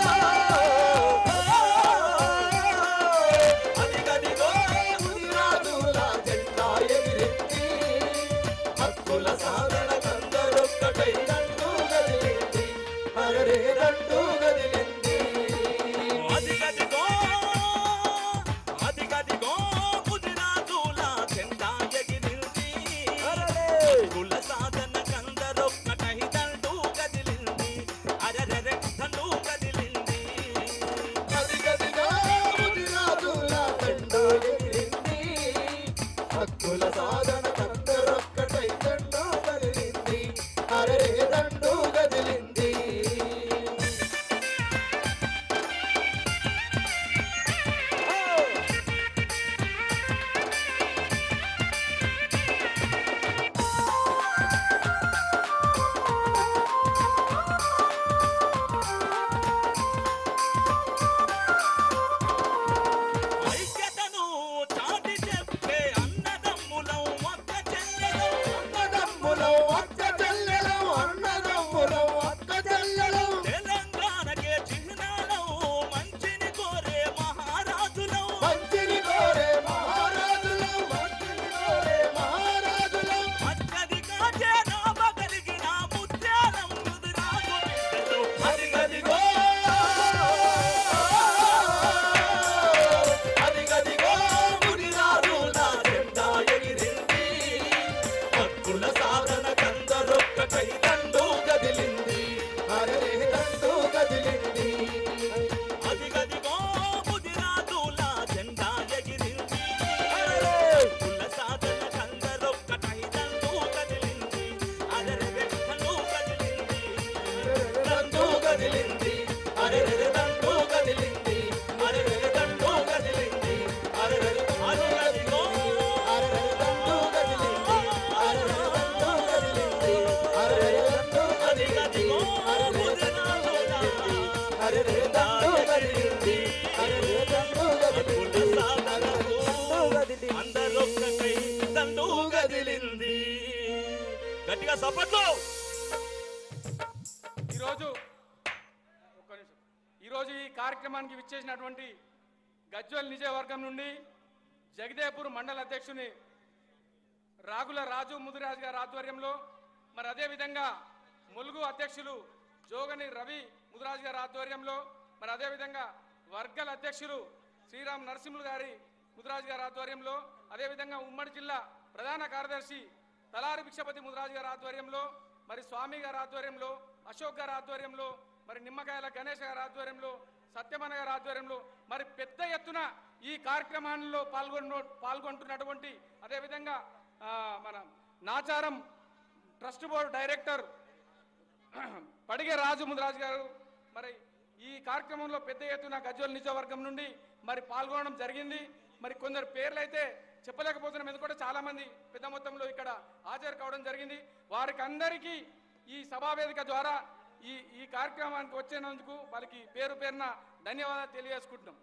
అదిగదిగో ముదిరాజుల జెండా ఎగిరింది హక్కుల సాధన కందరొక్కటై దండు కదిలింది అరరే దండు కదిలింది అదిగదిగో అదిగదిగో ముదిరాజుల జెండా ఎగిరింది కుల సాధన కందరొక్కటై దండు కదిలింది అరరెరె దండు కదిలింది అదిగదిగో ముదిరాజుల దండు ఎగిరింది హక్కుల సాధన కందరొక్కటై దండు కదిలింది అరరే దండు కదిలింది ఐక్యతను చాటి చెప్పే అన్నదమ్ములం ఒక్క చెల్లెలం అన్నదమ్ములం అక్క చెల్లెలం అన్నదమ్ములం అక్క చెల్లెలం తెలంగాణకే చిహ్నాలం మంచిని కోరే మహారాజులం మంచిని కోరే మహారాజులం మంచిని కోరే మహారాజులం అత్యధిక జనాభా కలిగిన ముత్యాలం ముదురాజు బిడ్డలు అదిగదిగో అదిగదిగో మునిరాజుల జెండా ఎగిరింది హక్కుల సాధన కందరొక్కటై దండు కదిలింది అరే దండు కదిలింది అదిగదిగో ముదిరాజుల జెండా ఎగిరింది కుల సాధన కందరొక్కటై దండు కదిలింది అదరెరె దండు కదిలింది దండు కదిలింది అరే దండు కదిలింది అరే దండు కదిలింది అరే అదిగదిగో అరే దండు కదిలింది అరే దండు కదిలింది అరే దండు అదిగదిగో ముదిరాజుల అరే దండు కదిలింది అరే దండు కదిలింది కుల సాధనకు అందరొక్కటై దండు కదిలింది గట్టిగా సపట్లు ఈరోజు ఒక్క నిమిషం ఈరోజు ఈ కార్యక్రమానికి విచ్చేసినటువంటి గజ్వల్ నిజవర్గం నుండి జగదేపూర్ మండల అధ్యక్షుని రాగుల రాజు ముదిరాజు గారి ఆధ్వర్యంలో మరి అదేవిధంగా ములుగు అధ్యక్షులు జోగని రవి ముదిరాజు గారి ఆధ్వర్యంలో మరి అదేవిధంగా వర్గల అధ్యక్షులు శ్రీరామ్ నరసింహులు గారి ముదిరాజు గారి ఆధ్వర్యంలో అదేవిధంగా ఉమ్మడి జిల్లా ప్రధాన కార్యదర్శి తలారి భిక్షపతి ముదిరాజు గారి ఆధ్వర్యంలో మరి స్వామి గారి ఆధ్వర్యంలో అశోక్ గారి ఆధ్వర్యంలో మరి నిమ్మకాయల గణేష్ గారి ఆధ్వర్యంలో సత్యమన గారి ఆధ్వర్యంలో మరి పెద్ద ఎత్తున ఈ కార్యక్రమాల్లో పాల్గొన్న పాల్గొంటున్నటువంటి అదేవిధంగా ఆ, మన Nacharam trust board director Padige Raju Mudiraju గారు మరి ఈ కార్యక్రమంలో పెద్ద ఎత్తున గజ్వల్ నిజవర్గం నుండి మరి పాల్గొనడం జరిగింది మరి కొందరు పేర్లు అయితే చెప్పలేకపోతున్నాం ఎందుకంటే చాలా మంది పెద్ద మొత్తంలో ఇక్కడ హాజరు కావడం జరిగింది వారికి అందరికీ ఈ సభావేదిక ద్వారా ఈ ఈ కార్యక్రమానికి వచ్చినందుకు వాళ్ళకి పేరు పేరున ధన్యవాదాలు తెలియజేసుకుంటున్నాం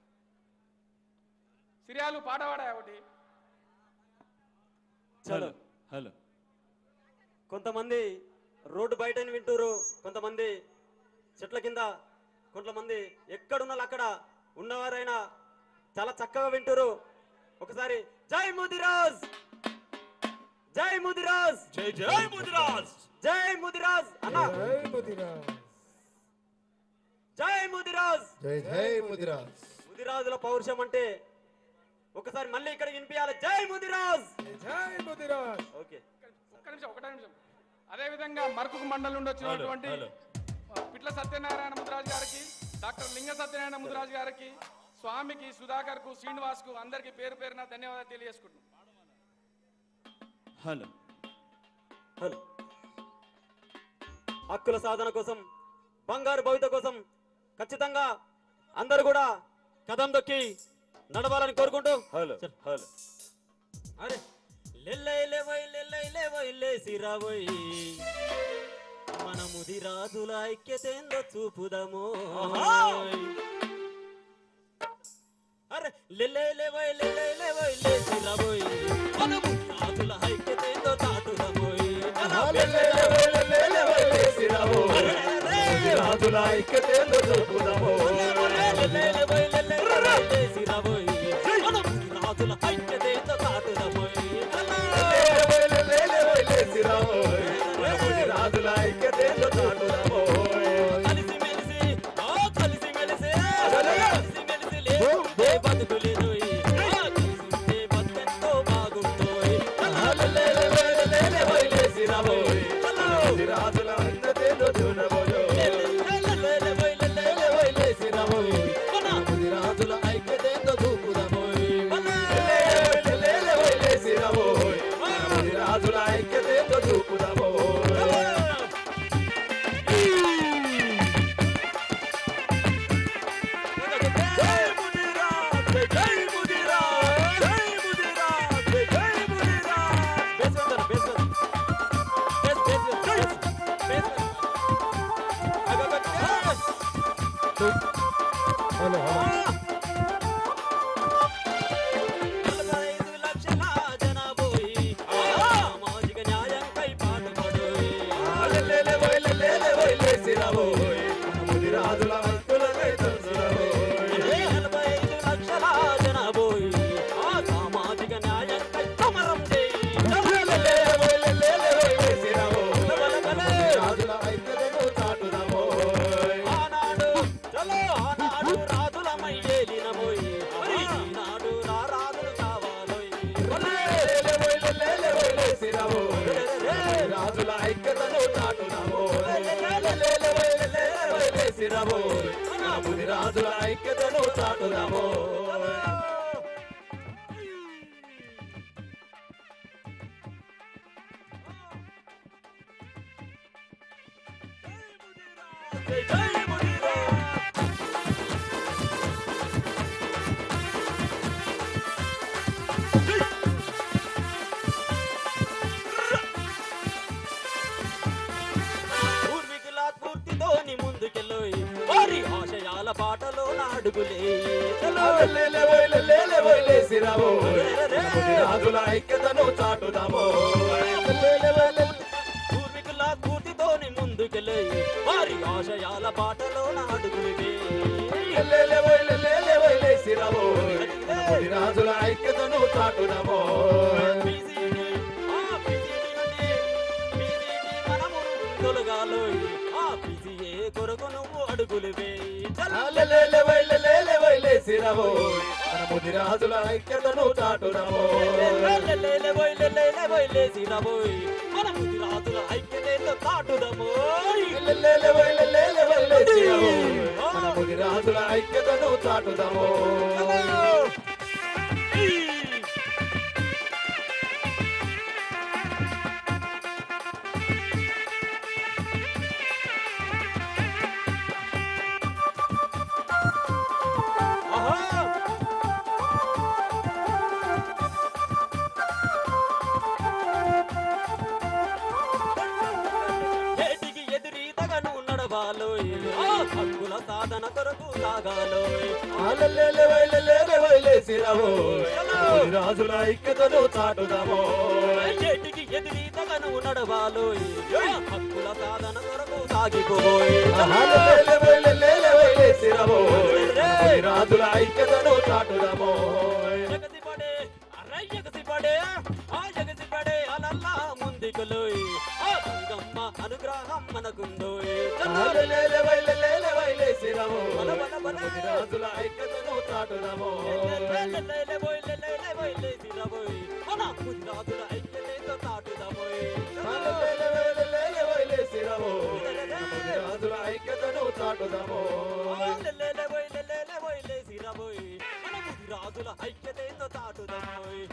సిరియాలు పాటవాడా ఒకటి చలో హలో కొంతమంది రోడ్డు బయట వింటూరు కొంతమంది చెట్ల కింద కొంతమంది ఎక్కడున్నారు అక్కడ ఉన్నవారైనా చాలా చక్కగా వింటూరు ఒకసారి జై ముదిరాజ్ జై ముదిరాజ్ జై జై ముదిరాజ్ జై ముదిరాజ్ అన్న జై ముదిరాజ్ జై ముదిరాజ్ జై జై ముదిరాజ్ ముదిరాజుల పౌరుషం అంటే ఒకసారి మళ్ళీ ఇక్కడ వినిపించాలి జై ముదిరాజ్ జై ముదిరాజ్ ఓకే ఒక్క నిమిషం ఒకటే నిమిషం అదేవిధంగా మరకుకు మండలం నుండి వచ్చినటువంటి హలో, పిట్ల సత్యనారాయణ ముదిరాజు గారికి డాక్టర్ లింగ సత్యనారాయణ ముదిరాజు గారికి స్వామికి సుధాకర్ కు శ్రీనివాస్ కు అందరికి పేరు పేరున ధన్యవాదాలు తెలియజేసుకుంటున్నాం హలో హలో హక్కుల సాధన కోసం బంగారు భవిత కోసం ఖచ్చితంగా అందరూ కూడా కదం దొక్కి నడవాలని కోరుకుంటూ హలో హలో అరే లెల్లై లేవై లెల్లై లేవై లేసిరావోయ్ మన ముదిరాజుల ఐక్యతేందో చూపుదము అరే లెల్లై లేవై లెల్లై లేవై లేసిరావోయ్ మన ముదిరాజుల ఐక్యతేందో చాటుదమోయ్ రాజుల ఐక్యతేందో చూపుదాము లేలేవోయ్ లెల్లై లేసిరావోయ్ మన ముదిరాజుల ఐక్యతేందో చాటుదమోయ్ రాజుల ఐక్యతేందో చాటుదాము కలిసి మెలిసి ఆ కలిసి మెలిసి కలిసి మెలిసి లేకుంటే బతుకులేదోయ్ ఆ కలిసి ఉంటే బతుకెంతో బాగుందోయ్ రాజుల ఐక్యతేందో చూడబోయో రాజుల ఐక్యతేందో చూపుదామోయ్ రాజుల ఐక్యతేందో చూపుదామో నలభైదు లక్షల జనాభోయ్ సామాజిక న్యాయం కై పాటుపడోయ్ రాజుల ఐక్యులకై నలభై ఐదు లక్షల జనాభోయ్ ఆ సామాజిక న్యాయం కై సమరం రాజుల ఐక్యతను చాటుదామో ఆనాడు చలో ఆనాడు రాజులమై ఏలినమోయ్ మరి ఈనాడు రా రాజులు కావాలోయ్ రాజుల ఐక్యతను చాటుదామో రాజుల ఐక్యతను చాటుదామో పూర్వీకుల స్ఫూర్తితోని ముందుకెళ్ళోయ్ వారి ఆశయాల బాటలో నాడుగులే చలో రాజుల ఐక్యతను చాటుదామో పూర్వీకుల స్ఫూర్తితోని ముందుకెళ్ళోయ్ వారి ఆశయాల బాటలో నాడుగులే రాజుల ఐక్యతను చాటుదామో తొలగాలోయ్ ఆ పిసిఏ కొరకు నువ్వు అడుగులు వేయి రాజుల ఐక్యతను చాటుదామో లేసిరాబోయ్ మన ముది రాజుల ఐక్యతతో కాటుదమోయ్ రాజుల ఐక్యతను చాటుదామో ఏటికి ఎదురీతగను నడవాలోయ్ ఆ హక్కుల సాధన కొరకు సాగాలోయ్ రాజుల ఐక్యతను చాటుదామో ఏటికి ఎదిరీతగను నడవాలోయ్ హక్కుల సాధన కొరకు సాగిపోయ్ రాజుల ఐక్యతను చాటుదమో జగసిపడే అరై జగసిపడే ఆ జగసిపడే అలల్లా ముందుకులోయ్ ఆ గంగమ్మ అనుగ్రహం మనకుందోయ్ రాజుల ఐక్యతను చాటుదమో మన గుజరాతుల ఐక్యతతో చాటుదమోయ్ రాజుల ఐక్యతను చాటుదమో రాజుల ఐక్యతతో చాటుదమోయ్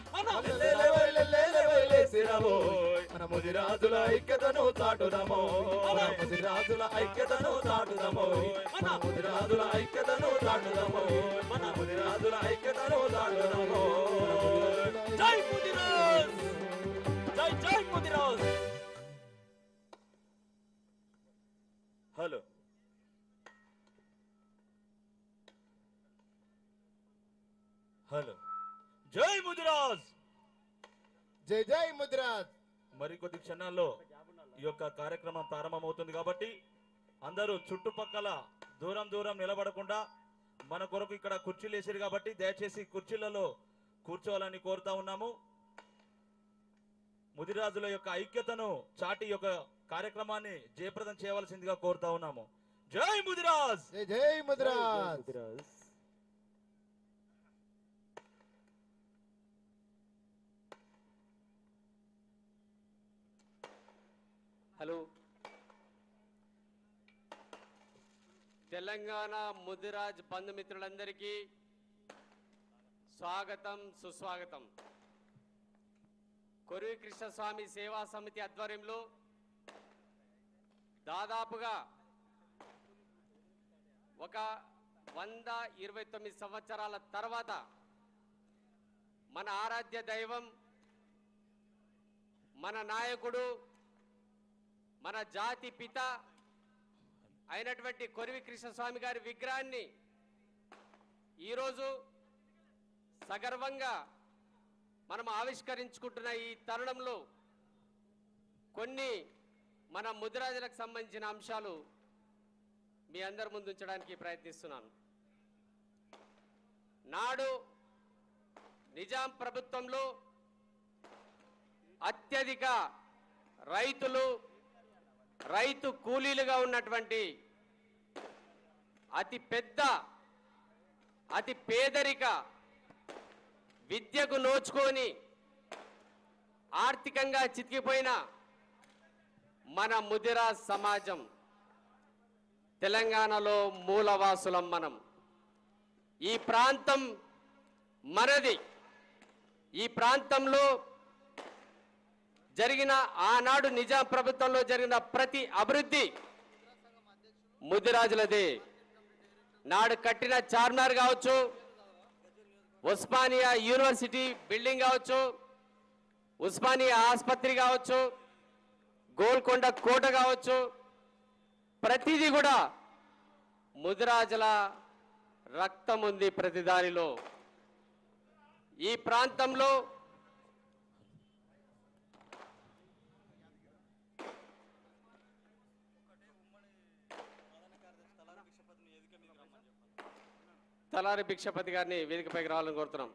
మన ముది రాజుల ఐక్యతను చాటుదమో మన ముది రాజుల ఐక్యతను చాటుదమో మన ముది రాజుల ఐక్యతను చాటుదమో మన ముది రాజుల ఐక్యతను చాటుదమో జై ముదిరాజ్ జై జై ముదిరాజ్ హలో హలో జై ముదిరాజ్ జై జై ముద్రాజ్ మరికొద్ది క్షణాల్లో ఈ యొక్క కార్యక్రమం ప్రారంభమవుతుంది కాబట్టి అందరూ చుట్టుపక్కల దూరం దూరం నిలబడకుండా మన కొరకు ఇక్కడ కుర్చీలు వేసారు కాబట్టి దయచేసి కుర్చీలలో కూర్చోవాలని కోరుతా ఉన్నాము ముదిరాజుల యొక్క ఐక్యతను చాటి ఈ యొక్క కార్యక్రమాన్ని జయప్రదం చేయవలసిందిగా కోరుతా ఉన్నాము జై ముదిరాజ్ జై జై ముద్రాజ్ హలో తెలంగాణ ముదిరాజ్ బంధుమిత్రులందరికీ స్వాగతం సుస్వాగతం కొరివి కృష్ణస్వామి సేవా సమితి ఆధ్వర్యంలో దాదాపుగా ఒక వంద ఇరవై తొమ్మిది సంవత్సరాల తర్వాత మన ఆరాధ్య దైవం మన నాయకుడు మన జాతి పిత అయినటువంటి కొరివి కృష్ణస్వామి గారి విగ్రహాన్ని ఈరోజు సగర్వంగా మనం ఆవిష్కరించుకుంటున్న ఈ తరుణంలో కొన్ని మన ముదిరాజులకు సంబంధించిన అంశాలు మీ అందరి ముందు ఉంచడానికి ప్రయత్నిస్తున్నాను నాడు నిజాం ప్రభుత్వంలో అత్యధిక రైతులు రైతు కూలీలుగా ఉన్నటువంటి అతి పెద్ద అతి పేదరిక విద్యకు నోచుకొని ఆర్థికంగా చితికిపోయిన మన ముదిరా సమాజం తెలంగాణలో మూలవాసులం మనం ఈ ప్రాంతం మనది ఈ ప్రాంతంలో జరిగిన ఆనాడు నిజాం ప్రభుత్వంలో జరిగిన ప్రతి అభివృద్ధి ముదిరాజులదే నాడు కట్టిన చార్మినార్ కావచ్చు ఉస్మానియా యూనివర్సిటీ బిల్డింగ్ కావచ్చు ఉస్మానియా ఆసుపత్రి కావచ్చు గోల్కొండ కోట కావచ్చు ప్రతిదీ కూడా ముదిరాజుల రక్తం ఉంది ప్రతి దానిలో ఈ ప్రాంతంలో తలారి భిక్షపతి గారిని వేదికపైకి రావాలని కోరుతున్నాం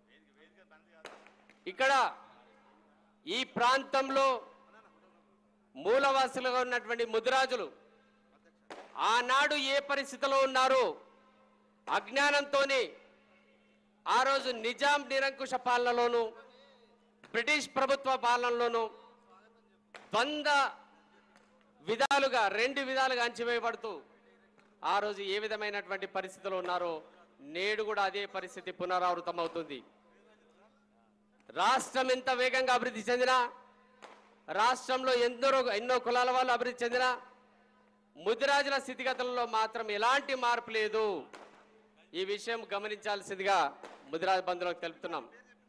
ఇక్కడ ఈ ప్రాంతంలో మూలవాసులుగా ఉన్నటువంటి ముదిరాజులు ఆనాడు ఏ పరిస్థితిలో ఉన్నారో అజ్ఞానంతోనే ఆ రోజు నిజాం నిరంకుశ పాలనలోను బ్రిటిష్ ప్రభుత్వ పాలనలోను వంద విధాలుగా రెండు విధాలుగా అంచివేయబడుతూ ఆ రోజు ఏ విధమైనటువంటి పరిస్థితులు ఉన్నారో నేడు కూడా అదే పరిస్థితి పునరావృతం అవుతుంది రాష్ట్రం ఎంత వేగంగా అభివృద్ధి చెందినా రాష్ట్రంలో ఎందరో ఎన్నో కులాల వాళ్ళు అభివృద్ధి చెందినా ముదిరాజుల స్థితిగతులలో మాత్రం ఎలాంటి మార్పు లేదు ఈ విషయం గమనించాల్సిందిగా ముదిరాజు బంధువులకు తెలుపుతున్నాం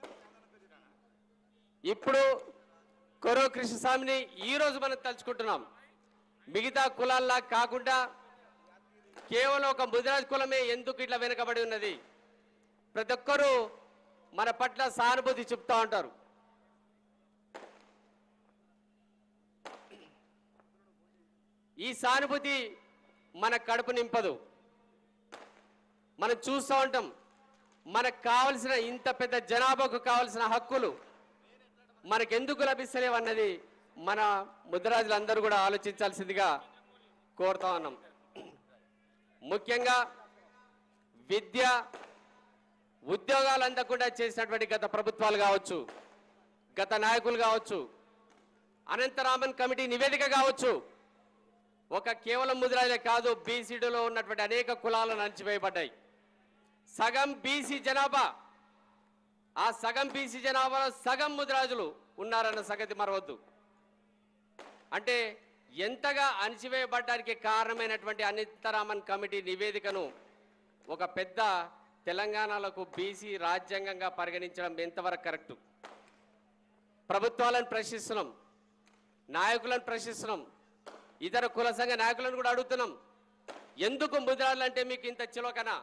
ఇప్పుడు కొరవ కృష్ణస్వామిని ఈ రోజు మనం తలుచుకుంటున్నాం మిగతా కులాల్లా కాకుండా కేవలం ఒక ముదిరాజ్ కులమే ఎందుకు ఇట్లా వెనుకబడి ఉన్నది ప్రతి ఒక్కరూ మన పట్ల సానుభూతి చెప్తా ఉంటారు ఈ సానుభూతి మన కడుపు నింపదు మనం చూస్తూ ఉంటాం మనకు కావలసిన ఇంత పెద్ద జనాభాకు కావలసిన హక్కులు మనకెందుకు లభిస్తలేవు అన్నది మన ముద్రరాజులందరూ కూడా ఆలోచించాల్సిందిగా కోరుతా ఉన్నాం ముఖ్యంగా విద్య ఉద్యోగాలు అందకుండా చేసినటువంటి గత ప్రభుత్వాలు కావచ్చు గత నాయకులు కావచ్చు అనంతరామన్ కమిటీ నివేదిక కావచ్చు ఒక కేవలం ముదిరాజే కాదు బీసీడీలో ఉన్నటువంటి అనేక కులాలను అణచివేయబడ్డాయి సగం బీసీ జనాభా ఆ సగం బీసీ జనాభాలో సగం ముదిరాజులు ఉన్నారన్న సంగతి మరవద్దు అంటే ఎంతగా అణచివేయబడ్డానికి కారణమైనటువంటి అనంతరామన్ కమిటీ నివేదికను ఒక పెద్ద తెలంగాణలకు బీసీ రాజ్యాంగంగా పరిగణించడం ఎంతవరకు కరెక్టు ప్రభుత్వాలను ప్రశ్నిస్తున్నాం నాయకులను ప్రశ్నిస్తున్నాం ఇతర కుల సంఘ నాయకులను కూడా అడుగుతున్నాం ఎందుకు ముద్రాలంటే మీకు ఇంత చిలకనా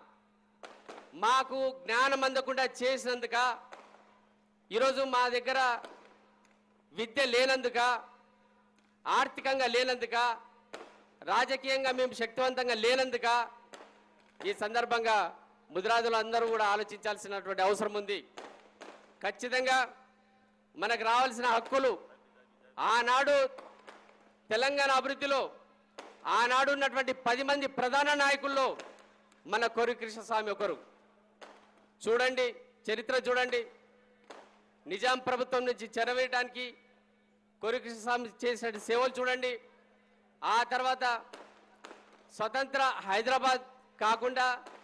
మాకు జ్ఞానం అందకుండా చేసినందుక ఈరోజు మా దగ్గర విద్య లేనందుక ఆర్థికంగా లేనందుక రాజకీయంగా మేము శక్తివంతంగా లేనందుక ఈ సందర్భంగా ముదిరాజులు అందరూ కూడా ఆలోచించాల్సినటువంటి అవసరం ఉంది ఖచ్చితంగా మనకు రావాల్సిన హక్కులు ఆనాడు తెలంగాణ అభివృద్ధిలో ఆనాడు ఉన్నటువంటి పది మంది ప్రధాన నాయకుల్లో మన కొరి కృష్ణస్వామి ఒకరు చూడండి చరిత్ర చూడండి నిజాం ప్రభుత్వం నుంచి చెరవేయడానికి కొరి కృష్ణస్వామి చేసిన సేవలు చూడండి ఆ తర్వాత స్వతంత్ర హైదరాబాద్ కాకుండా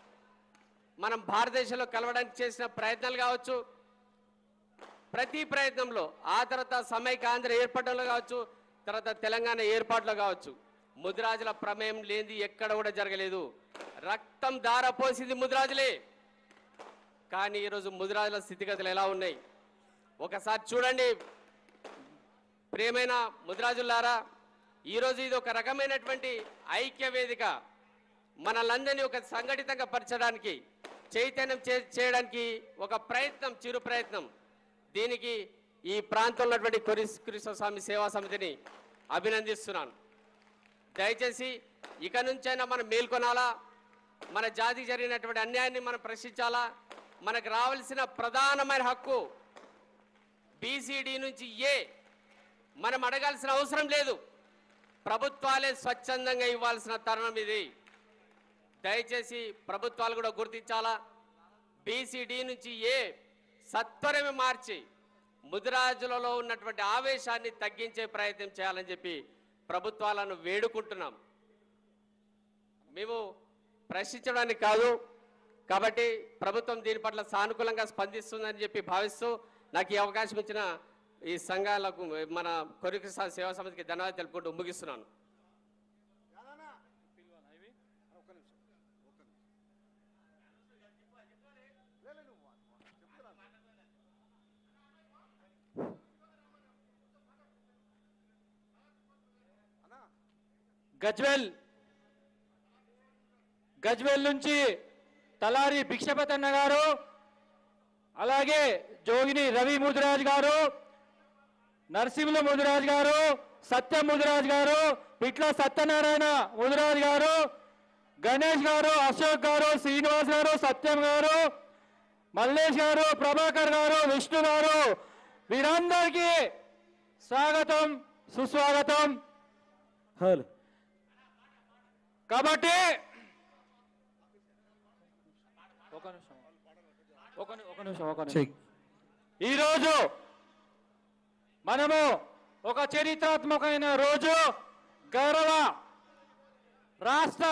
మనం భారతదేశంలో కలవడానికి చేసిన ప్రయత్నాలు కావచ్చు ప్రతి ప్రయత్నంలో ఆ తర్వాత సమైక్య ఆంధ్ర ఏర్పడడంలో కావచ్చు తర్వాత తెలంగాణ ఏర్పాటులో కావచ్చు ముదిరాజుల ప్రమేయం లేనిది ఎక్కడ కూడా జరగలేదు రక్తం దారపోసింది ముదిరాజులే కానీ ఈరోజు ముదిరాజుల స్థితిగతులు ఎలా ఉన్నాయి ఒకసారి చూడండి ప్రియమైన ముదిరాజులారా ఈరోజు ఇది ఒక రకమైనటువంటి ఐక్య వేదిక మనలందరినీ ఒక సంఘటితంగా పరచడానికి చైతన్యం చే- చేయడానికి ఒక ప్రయత్నం చిరు ప్రయత్నం దీనికి ఈ ప్రాంతంలో ఉన్నటువంటి కొరిస్ కృష్ణస్వామి సేవా సమితిని అభినందిస్తున్నాను దయచేసి ఇక నుంచైనా మనం మేల్కొనాలా మన జాతికి జరిగినటువంటి అన్యాయాన్ని మనం ప్రశ్నించాలా మనకు రావాల్సిన ప్రధానమైన హక్కు బీసీడీ నుంచి ఏ మనం అడగాల్సిన అవసరం లేదు ప్రభుత్వాలే స్వచ్ఛందంగా ఇవ్వాల్సిన తరుణం ఇది దయచేసి ప్రభుత్వాలు కూడా గుర్తించాలా బీసీడీ నుంచి ఏ సత్వరమే మార్చి ముదిరాజులలో ఉన్నటువంటి ఆవేశాన్ని తగ్గించే ప్రయత్నం చేయాలని చెప్పి ప్రభుత్వాలను వేడుకుంటున్నాం మేము ప్రశ్నించడానికి కాదు కాబట్టి ప్రభుత్వం దీని పట్ల సానుకూలంగా స్పందిస్తుందని చెప్పి భావిస్తూ నాకు ఈ అవకాశం ఇచ్చిన ఈ సంఘాలకు మన కొరికి సేవా సమితికి ధన్యవాదాలు తెలుపుకుంటూ ముగిస్తున్నాను గజ్వెల్ గజ్వెల్ నుంచి తలారి భిక్షపతన్న గారు అలాగే జోగిని రవి ముదిరాజ్ గారు నరసింహుల ముదిరాజ్ గారు సత్యం ముదిరాజ్ గారు పిట్ల సత్యనారాయణ ముదిరాజ్ గారు గణేష్ గారు అశోక్ గారు శ్రీనివాస్ గారు సత్యం గారు మల్లేష్ గారు ప్రభాకర్ గారు విష్ణు గారు వీరందరికీ స్వాగతం సుస్వాగతం హలో కాబట్టి ఒక నిమిషం ఒక ని- ఒక నిమిషం ఒక నిమిషం ఈరోజు మనము ఒక చరిత్రాత్మకమైన రోజు గౌరవ రాష్ట్ర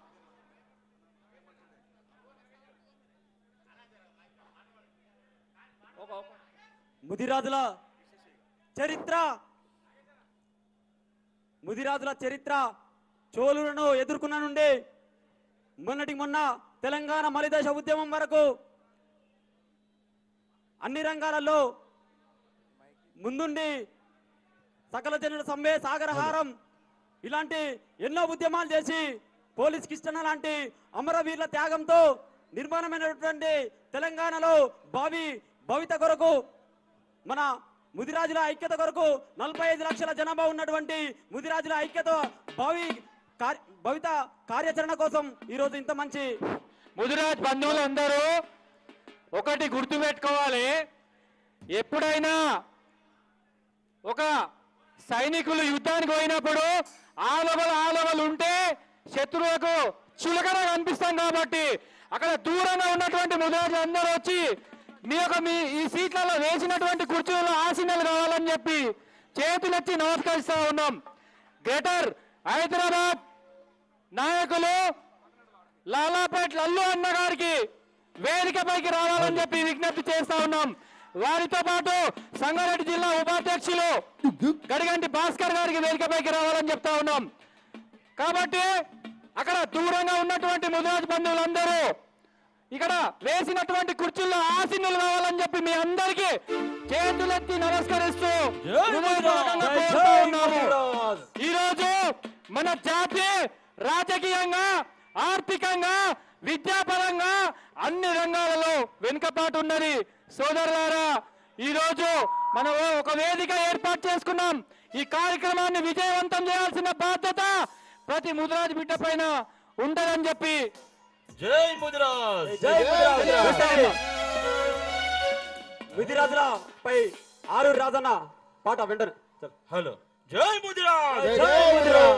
ముదిరాజుల చరిత్ర ముదిరాజుల చరిత్ర చోళులను ఎదుర్కొన్న నుండి మొన్నటి మొన్న తెలంగాణ మలిదేశ ఉద్యమం వరకు అన్ని రంగాలలో ముందుండి సకల జనుల సమ్మె సాగరహారం ఇలాంటి ఎన్నో ఉద్యమాలు చేసి పోలీస్ కిష్టన లాంటి అమరవీరుల త్యాగంతో నిర్మాణమైనటువంటి తెలంగాణలో భావి భవిత కొరకు మన ముదిరాజుల ఐక్యత కొరకు నలభై ఐదు లక్షల జనాభా ఉన్నటువంటి ముదిరాజుల ఐక్యత భావి కార్య- భవిత కార్యాచరణ కోసం ఈరోజు ఇంత మంచి ముదిరాజ్ బంధువులందరూ ఒకటి గుర్తుపెట్టుకోవాలి ఎప్పుడైనా ఒక సైనికులు యుద్ధానికి పోయినప్పుడు ఆలవలు ఆలవలు ఉంటే శత్రువులకు చులకన కనిపిస్తాం కాబట్టి అక్కడ దూరంగా ఉన్నటువంటి ముదిరాజులు అందరూ వచ్చి మీ యొక్క మీ ఈ సీట్లలో వేసినటువంటి కుర్చీలలో ఆసీనాలు కావాలని చెప్పి చేతులెత్తి నమస్కరిస్తా ఉన్నాం గ్రేటర్ హైదరాబాద్ నాయకులు లాలాపేట్ లల్లు అన్న గారికి వేదికపైకి రావాలని చెప్పి విజ్ఞప్తి చేస్తా ఉన్నాం వారితో పాటు సంగారెడ్డి జిల్లా ఉపాధ్యక్షులు గడిగంటి భాస్కర్ గారికి వేదికపైకి రావాలని చెప్తా ఉన్నాం కాబట్టి అక్కడ దూరంగా ఉన్నటువంటి ముదిరాజ్ బంధువులందరూ ఇక్కడ వేసినటువంటి కుర్చీల్లో ఆసీనులు కావాలని చెప్పి మీ అందరికీ చేతులెత్తి నమస్కరిస్తూ హృదయపూర్వకంగా కోరుతా ఉన్నాము. ఈరోజు మన జాతి రాజకీయంగా ఆర్థికంగా విద్యాపరంగా అన్ని రంగాలలో వెనుకపాటు ఉన్నది సోదరులారా ఈ రోజు మనం ఒక వేదిక ఏర్పాటు చేసుకున్నాం ఈ కార్యక్రమాన్ని విజయవంతం చేయాల్సిన బాధ్యత ప్రతి ముదిరాజు బిడ్డ పైన ఉంటదని చెప్పి జై ముదిరాజ్ జై ముదిరాజ్. ముదిరాజుల పై ఆరు రాజన్న పాట వెంటనే హలో జై ముదిరాజ్ జై ముదిరాజ్.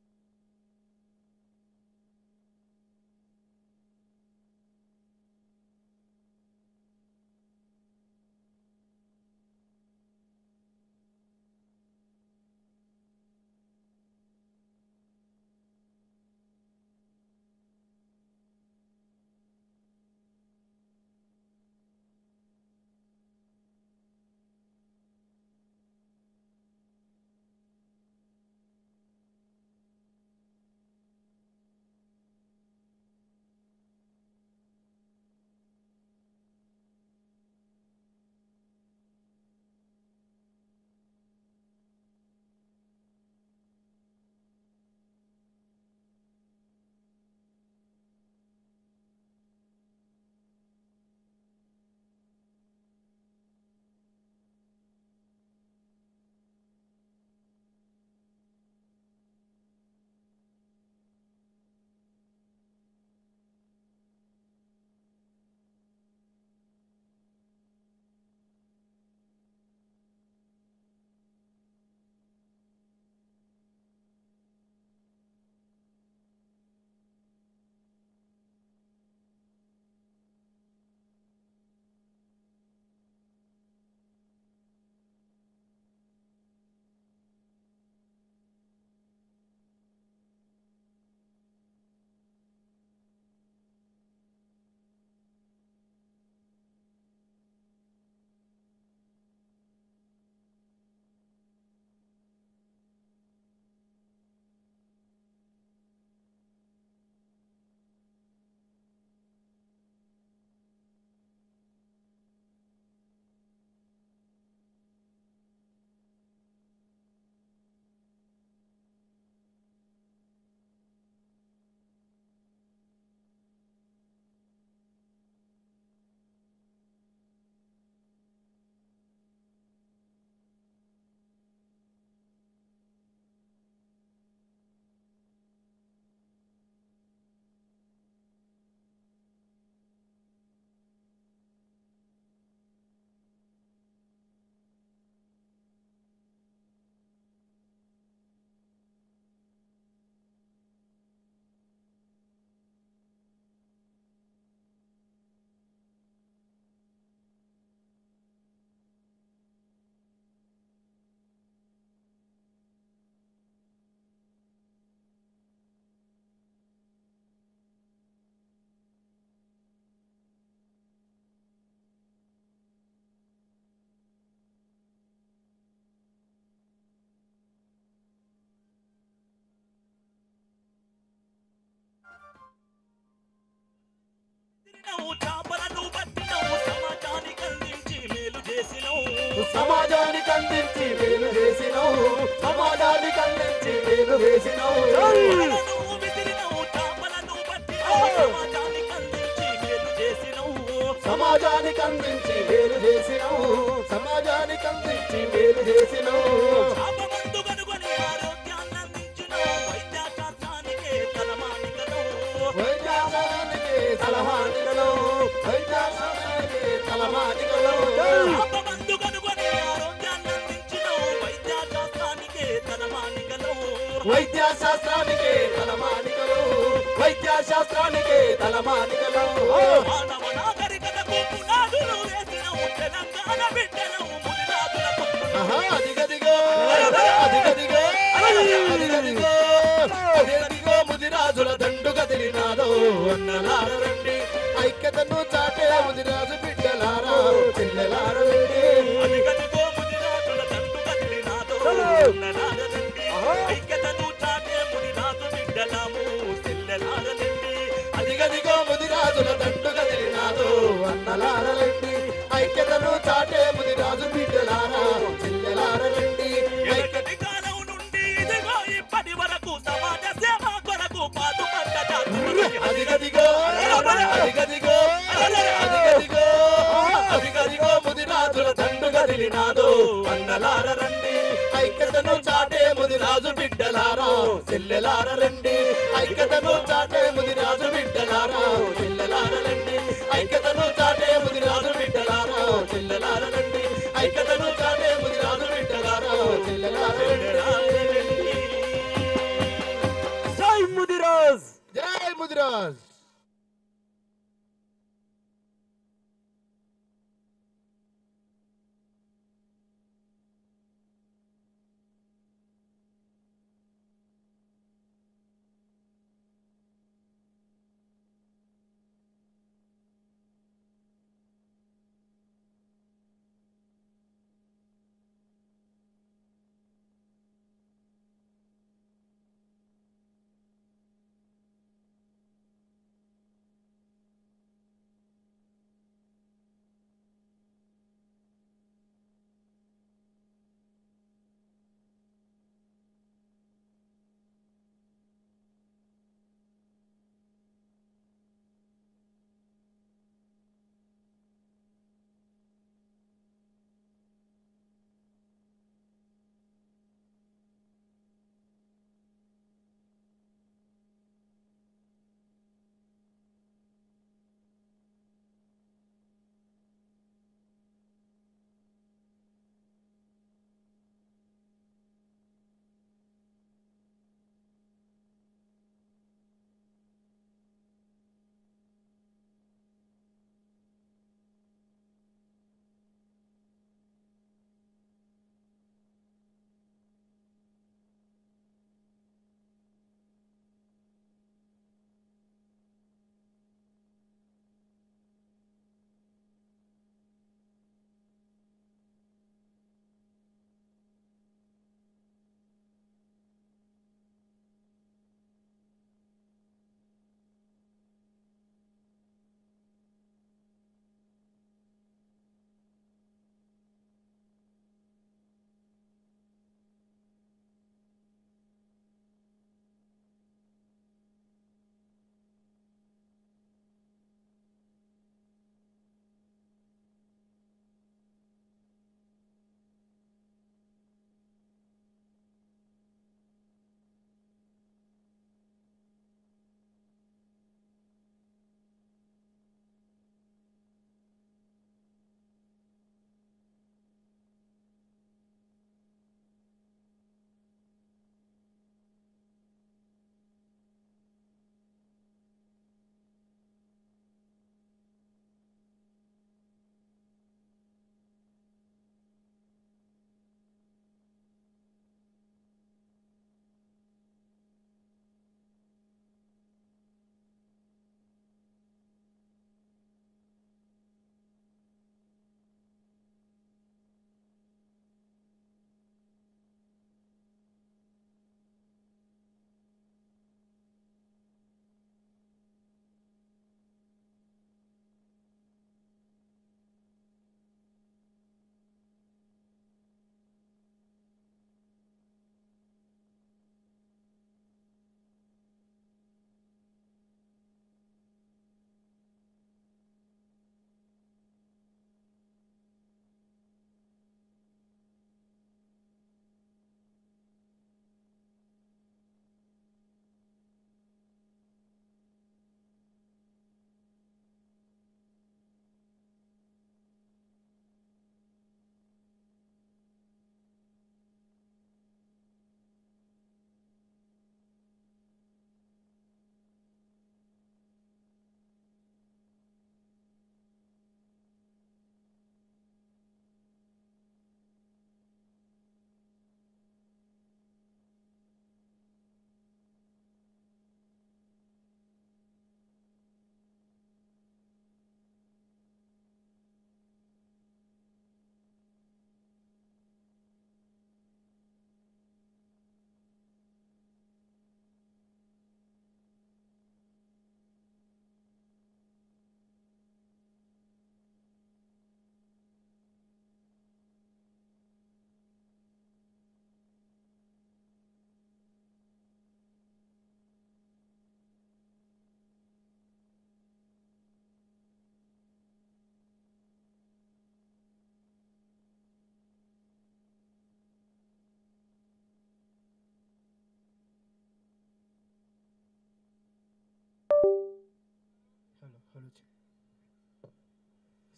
సమాజానికి అందించి మేలు చేసినావు సమాజానికి అందించి మేలు చేసినావు సమాజానికి అందించి మేలు చేసినావు సమాజానికి అందించి చేసిను శాపమందు కనుగొని ఆరోగ్యాన్నందించును వైద్య శాస్త్రానికే తలమానికను వైద్యాసానికి తలమానికలు వైద్యాసానికి తలమానికలు శాపమందు కనుగొని ఆరోగ్యాన్నందించును వైద్య శాస్త్రానికే తలమానికను వైద్యశాస్త్రానికి తలమానికలు వైద్యశాస్త్రానికి తలమానికలు మానవ నాగరికతకు పునాదులు వేసిన తెలంగాణ బిడ్డలు ముదిరాజులకు ఆహా, అదిగదిగో అదిగదిగో అదిగదిగో అదిగదిగో ముదిరాజుల దండు కదిలినాదో అన్నలార రండి ఐక్యతను చాటే ముదిరాజు బిడ్డలారా పిల్లలార రండి అదిగదిగో ముదిరాజుల దండు కదిలినాదో అన్నలారదండి ఐక్యతను చాటే ముదిరాజు బిడ్డలాము తెల్లలారదండి అదిగదిగో ముదిరాజుల దండు కదిలినాదో అన్నలార రండి ఐక్యతను చాటే ముదిరాజు బిడ్డలారా పిల్లలార రండి ఎనకటి కాలం నుండి ఇదిగో ఇప్పటి వరకు సమాజ సేవ కొరకు పాటుపడ్డ జాతులు. అదిగదిగో అదిగదిగో అదిగదిగో అదిగదిగో ముదిరాజుల దండు కదిలినాదో అన్నలార రండి ఐక్యతను చాటే ముదిరాజు బిడ్డలారా చెల్లెలార రండి ఐక్యతను చాటే ముదిరాజు బిడ్డలారా చెల్లెలార రండి ఐక్యతను చాటే ముదిరాజు బిడ్డలారా చెల్లెలార రండి ఐక్యతను చాటే ముదిరాజు బిడ్డలారా చెల్లెలార రండి జై ముదిరాజ్ జై ముదిరాజ్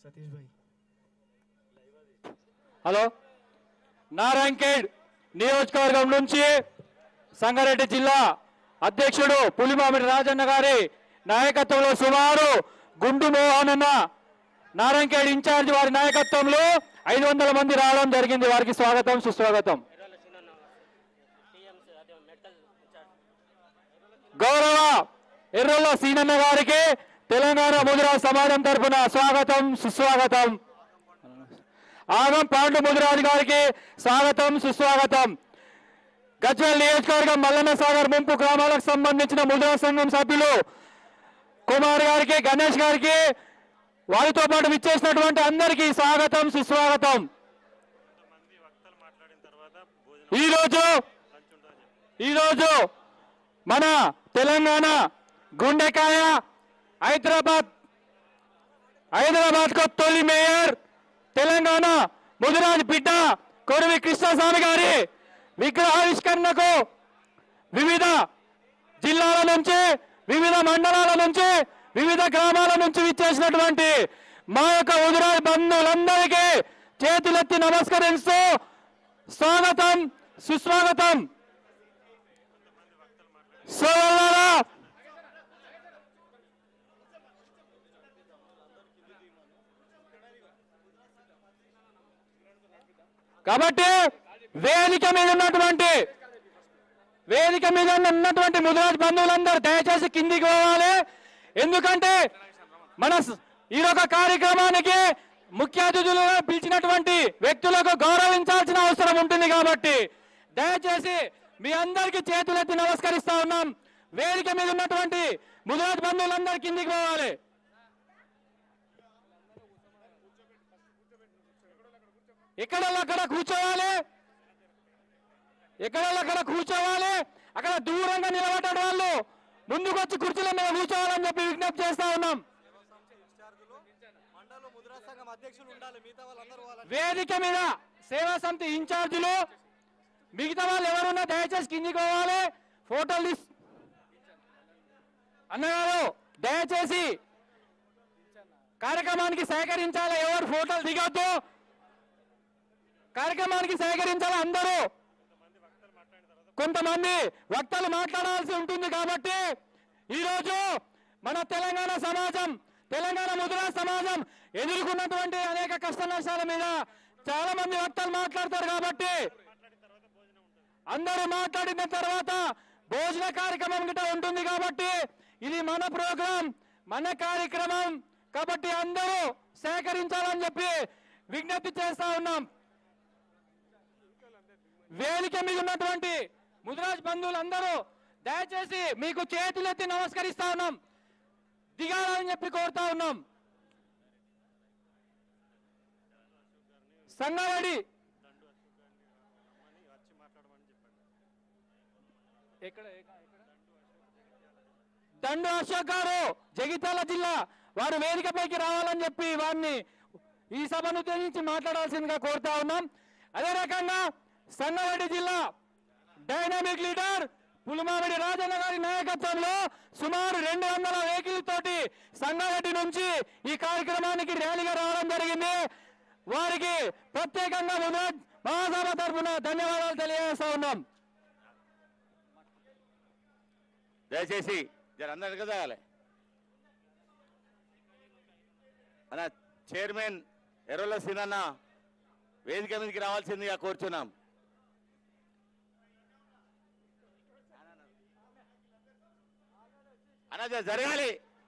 సతీష్ భాయ్ హలో నారాయణఖేడ్ నియోజకవర్గం నుంచి సంగారెడ్డి జిల్లా అధ్యక్షుడు పులిమామిడి రాజన్న గారి నాయకత్వంలో సుమారు గుండు మోహన్ అన్న నారాయణఖేడ్ ఇన్ఛార్జ్ వారి నాయకత్వంలో ఐదు వందల మంది రావడం జరిగింది వారికి స్వాగతం సుస్వాగతం గౌరవ ఎర్రల్ల సీనన్న గారికి తెలంగాణ ముదిరా సమాజం తరపున స్వాగతం సుస్వాగతం ఆగం పాండు ముదిరాజు గారికి స్వాగతం సుస్వాగతం గజ్వేల్ నియోజకవర్గం మల్లన్న సాగర్ ముంపు గ్రామాలకు సంబంధించిన ముద్రా సంఘం సభ్యులు కుమార్ గారికి గణేష్ గారికి వారితో పాటు విచ్చేసినటువంటి అందరికీ స్వాగతం సుస్వాగతం ఈరోజు ఈరోజు మన తెలంగాణ గుండెకాయ హైదరాబాద్ హైదరాబాద్ కు తొలి మేయర్ తెలంగాణ ముదిరాజ్ బిడ్డ కొరవి కృష్ణస్వామి గారి విగ్రహావిష్కరణకు వివిధ జిల్లాల నుంచి వివిధ మండలాల నుంచి వివిధ గ్రామాల నుంచి విచ్చేసినటువంటి మా యొక్క ముదిరాజ్ బంధువులందరికీ చేతులెత్తి నమస్కరిస్తూ స్వాగతం సుస్వాగతం సోదరులారా కాబట్టి వేదిక మీద ఉన్నటువంటి వేదిక మీద ఉన్నటువంటి ముదిరాజ్ బంధువులందరూ దయచేసి కిందికి పోవాలి ఎందుకంటే మన స- ఈ యొక్క కార్యక్రమానికి ముఖ్య అతిథులుగా పిలిచినటువంటి వ్యక్తులకు గౌరవించాల్సిన అవసరం ఉంటుంది కాబట్టి దయచేసి మీ అందరికీ చేతులెత్తి నమస్కరిస్తా ఉన్నాం వేదిక మీద ఉన్నటువంటి ముదిరాజ్ బంధువులందరూ కిందికి పోవాలి ఎక్కడ అక్కడ కూర్చోవాలి ఎక్కడ అక్కడ కూర్చోవాలి అక్కడ దూరంగా నిలబడ్డ వాళ్ళు ముందుకు వచ్చి కుర్చీల మీద కూర్చోవాలని చెప్పి విజ్ఞప్తి చేస్తా ఉన్నాం వేదిక మీద సేవా సమితి ఇన్ఛార్జీలు మిగతా వాళ్ళు ఎవరున్నా దయచేసి కిందికి పోవాలి ఫోటోలు తీస్ అన్నగారు దయచేసి కార్యక్రమానికి సహకరించాలి ఎవరు ఫోటోలు దిగొద్దు కార్యక్రమానికి సహకరించాలి అందరూ కొంతమంది వక్తలు మాట్లాడాల్సి ఉంటుంది కాబట్టి ఈరోజు మన తెలంగాణ సమాజం తెలంగాణ ముద్రా సమాజం ఎదుర్కొన్నటువంటి అనేక కష్ట నష్టాల మీద చాలా మంది వక్తలు మాట్లాడతారు కాబట్టి అందరూ మాట్లాడిన తర్వాత భోజన కార్యక్రమం గిట్ట ఉంటుంది కాబట్టి ఇది మన ప్రోగ్రాం మన కార్యక్రమం కాబట్టి అందరూ సేకరించాలని చెప్పి విజ్ఞప్తి చేస్తా ఉన్నాం వేదిక మీద ఉన్నటువంటి ముదిరాజ్ బంధువులందరూ దయచేసి మీకు చేతులెత్తి నమస్కరిస్తా ఉన్నాం దిగాలని చెప్పి కోరుతా ఉన్నాం సంగారెడ్డి ఎక్కడ దండు అశోక్ గారు జగిత్యాల జిల్లా వారు వేదికపైకి రావాలని చెప్పి వారిని ఈ సభను ఉద్దేశించి మాట్లాడాల్సిందిగా కోరుతా ఉన్నాం అదే రకంగా సంగారెడ్డి జిల్లా డైనామిక్ లీడర్ పులిమామిడి రాజన్న గారి నాయకత్వంలో సుమారు రెండు వందల వెహికల్ తోటి సంగారెడ్డి నుంచి ఈ కార్యక్రమానికి ర్యాలీగా రావడం జరిగింది వారికి ప్రత్యేకంగా ముదిరాజ్ మహాసభ తరఫున ధన్యవాదాలు తెలియజేస్తా ఉన్నాం దయచేసి జర అందరు కదాలి మన చైర్మన్ ఎర్రల సినన్న వేదిక మీదకి రావాల్సిందిగా కోరుచున్నాం అన్న జర జరగాలి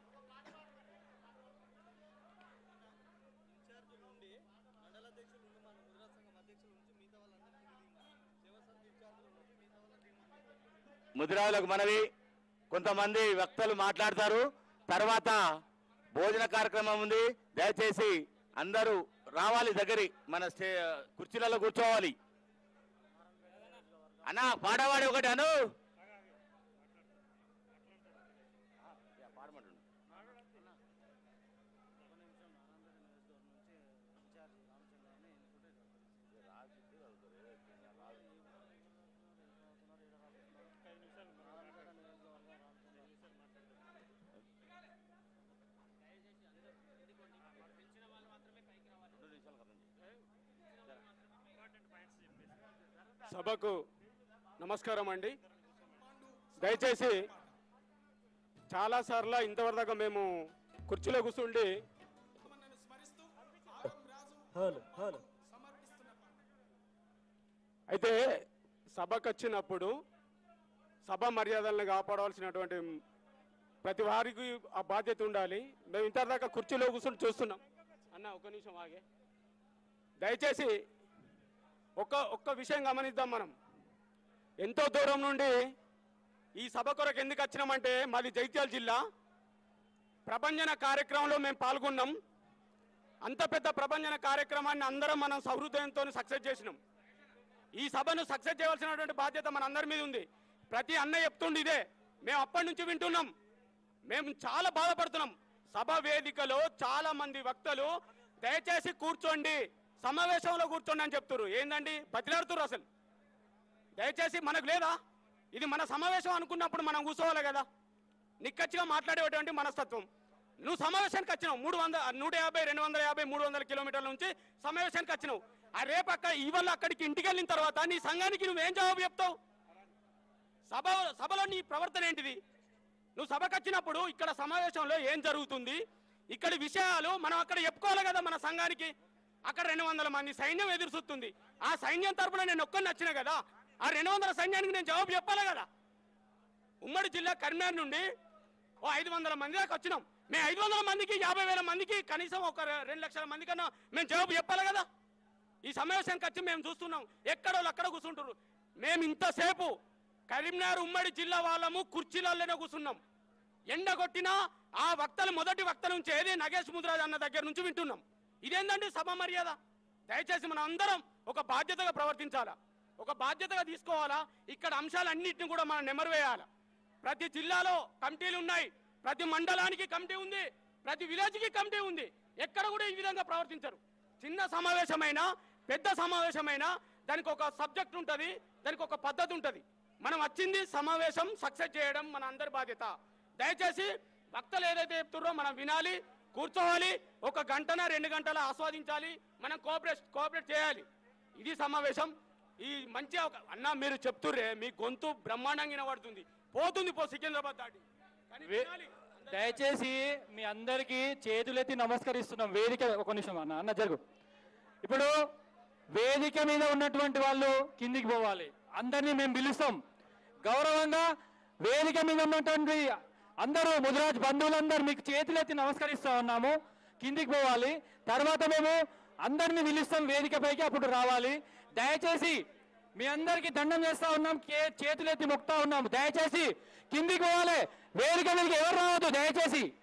ముదిరావులకు మనవి కొంతమంది వక్తలు మాట్లాడతారు తర్వాత భోజన కార్యక్రమం ఉంది దయచేసి అందరూ రావాలి దగ్గరి మన స్టే కుర్చీలలో కూర్చోవాలి అన్న పాడవాడి ఒకటి అను సభకు నమస్కారం అండి దయచేసి చాలాసార్లు ఇంతవరదాకా మేము కుర్చీలో కూర్చుండి హలో హలో అయితే సభకు వచ్చినప్పుడు సభ మర్యాదలను కాపాడవలసినటువంటి ప్రతి వారికి ఆ బాధ్యత ఉండాలి మేము ఇంతదాకా కుర్చీలో కూర్చొని చూస్తున్నాం అన్న ఒక నిమిషం ఆగే దయచేసి ఒక్క ఒక్క విషయం గమనిద్దాం మనం ఎంతో దూరం నుండి ఈ సభ కొరకు ఎందుకు వచ్చినామంటే మాది జైత్యాల జిల్లా ప్రభంజన కార్యక్రమంలో మేము పాల్గొన్నాం అంత పెద్ద ప్రభంజన కార్యక్రమాన్ని అందరం మనం సహృదయంతో సక్సెస్ చేసినాం ఈ సభను సక్సెస్ చేయవలసినటువంటి బాధ్యత మన అందరి మీద ఉంది ప్రతి అన్న చెప్తుండి ఇదే మేము అప్పటి నుంచి వింటున్నాం మేము చాలా బాధపడుతున్నాం సభ వేదికలో చాలా మంది వక్తలు దయచేసి కూర్చోండి సమావేశంలో కూర్చోండి అని చెప్తున్నారు ఏందండి బతిలాడుతున్నారు అసలు దయచేసి మనకు లేదా ఇది మన సమావేశం అనుకున్నప్పుడు మనం కూర్చోవాలి కదా నిక్కచ్చిగా మాట్లాడేటువంటి మనస్తత్వం నువ్వు సమావేశానికి వచ్చినావు మూడు వందల నూట యాభై రెండు వందల యాభై మూడు వందల కిలోమీటర్ల నుంచి సమావేశానికి వచ్చినావు ఆ రేపు అక్క ఇవాళ అక్కడికి ఇంటికి వెళ్ళిన తర్వాత నీ సంఘానికి నువ్వేం జవాబు చెప్తావు సభ సభలో నీ ప్రవర్తన ఏంటిది నువ్వు సభకు వచ్చినప్పుడు ఇక్కడ సమావేశంలో ఏం జరుగుతుంది ఇక్కడి విషయాలు మనం అక్కడ చెప్పుకోవాలి కదా మన సంఘానికి అక్కడ రెండు వందల మంది సైన్యం ఎదురు చూస్తుంది ఆ సైన్యం తరపున నేను ఒక్కరిని వచ్చిన కదా ఆ రెండు వందల సైన్యానికి నేను జవాబు చెప్పాలి కదా ఉమ్మడి జిల్లా కరీంనగర్ నుండి ఓ ఐదు వందల మంది దాకా వచ్చినాం మేము ఐదు వందల మందికి యాభై వేల మందికి కనీసం ఒక రె- రెండు లక్షల మంది కన్నా మేము జవాబు చెప్పాలి కదా ఈ సమావేశానికి వచ్చి మేము చూస్తున్నాం ఎక్కడో అక్కడ కూర్చుంటారు మేము ఇంతసేపు కరీంనగర్ ఉమ్మడి జిల్లా వాళ్ళము కుర్చీలలోనే కూర్చున్నాం ఎండ కొట్టినా ఆ వక్తలు మొదటి వక్త నుంచి ఏది నగేష్ ముద్రాజ్ అన్న దగ్గర నుంచి వింటున్నాం ఇదేందండి సభ మర్యాద దయచేసి మనం అందరం ఒక బాధ్యతగా ప్రవర్తించాలా ఒక బాధ్యతగా తీసుకోవాలా ఇక్కడ అంశాలన్నింటినీ కూడా మనం నెమరువేయాలా ప్రతి జిల్లాలో కమిటీలు ఉన్నాయి ప్రతి మండలానికి కమిటీ ఉంది ప్రతి విలేజ్కి కమిటీ ఉంది ఎక్కడ కూడా ఈ విధంగా ప్రవర్తించరు చిన్న సమావేశమైనా పెద్ద సమావేశమైనా దానికి ఒక సబ్జెక్ట్ ఉంటుంది దానికి ఒక పద్ధతి ఉంటుంది మనం వచ్చింది సమావేశం సక్సెస్ చేయడం మన అందరి బాధ్యత దయచేసి భక్తులు ఏదైతే చెప్తున్నారో మనం వినాలి కూర్చోవాలి ఒక గంటన రెండు గంటల ఆస్వాదించాలి మనం కోఆపరేట్ కోఆపరేట్ చేయాలి ఇది సమావేశం ఈ మంచి అవకా- అన్న మీరు చెప్తుర్రే మీ గొంతు బ్రహ్మాండంగా వినబడుతుంది పోతుంది పో సికింద్రాబాద్ దాటి కానీ వినాలి. దయచేసి మీ అందరికీ చేతులెత్తి నమస్కరిస్తున్నాం వేదిక ఒక నిమిషం అన్న అన్న జరుగు ఇప్పుడు వేదిక మీద ఉన్నటువంటి వాళ్ళు కిందికి పోవాలి అందరినీ మేము పిలుస్తాం గౌరవంగా వేదిక మీద ఉన్నటువంటి అందరూ ముదిరాజ్ బంధువులందరూ మీకు చేతులెత్తి నమస్కరిస్తా ఉన్నాము కిందికి పోవాలి తర్వాత మేము అందరినీ పిలుస్తాం వేదిక పైకి అప్పుడు రావాలి దయచేసి మీ అందరికి దండం చేస్తా ఉన్నాం కే- చేతులెత్తి మొక్తా ఉన్నాం దయచేసి కిందికి పోవాలి వేదిక మీదకి ఎవరు రావద్దు దయచేసి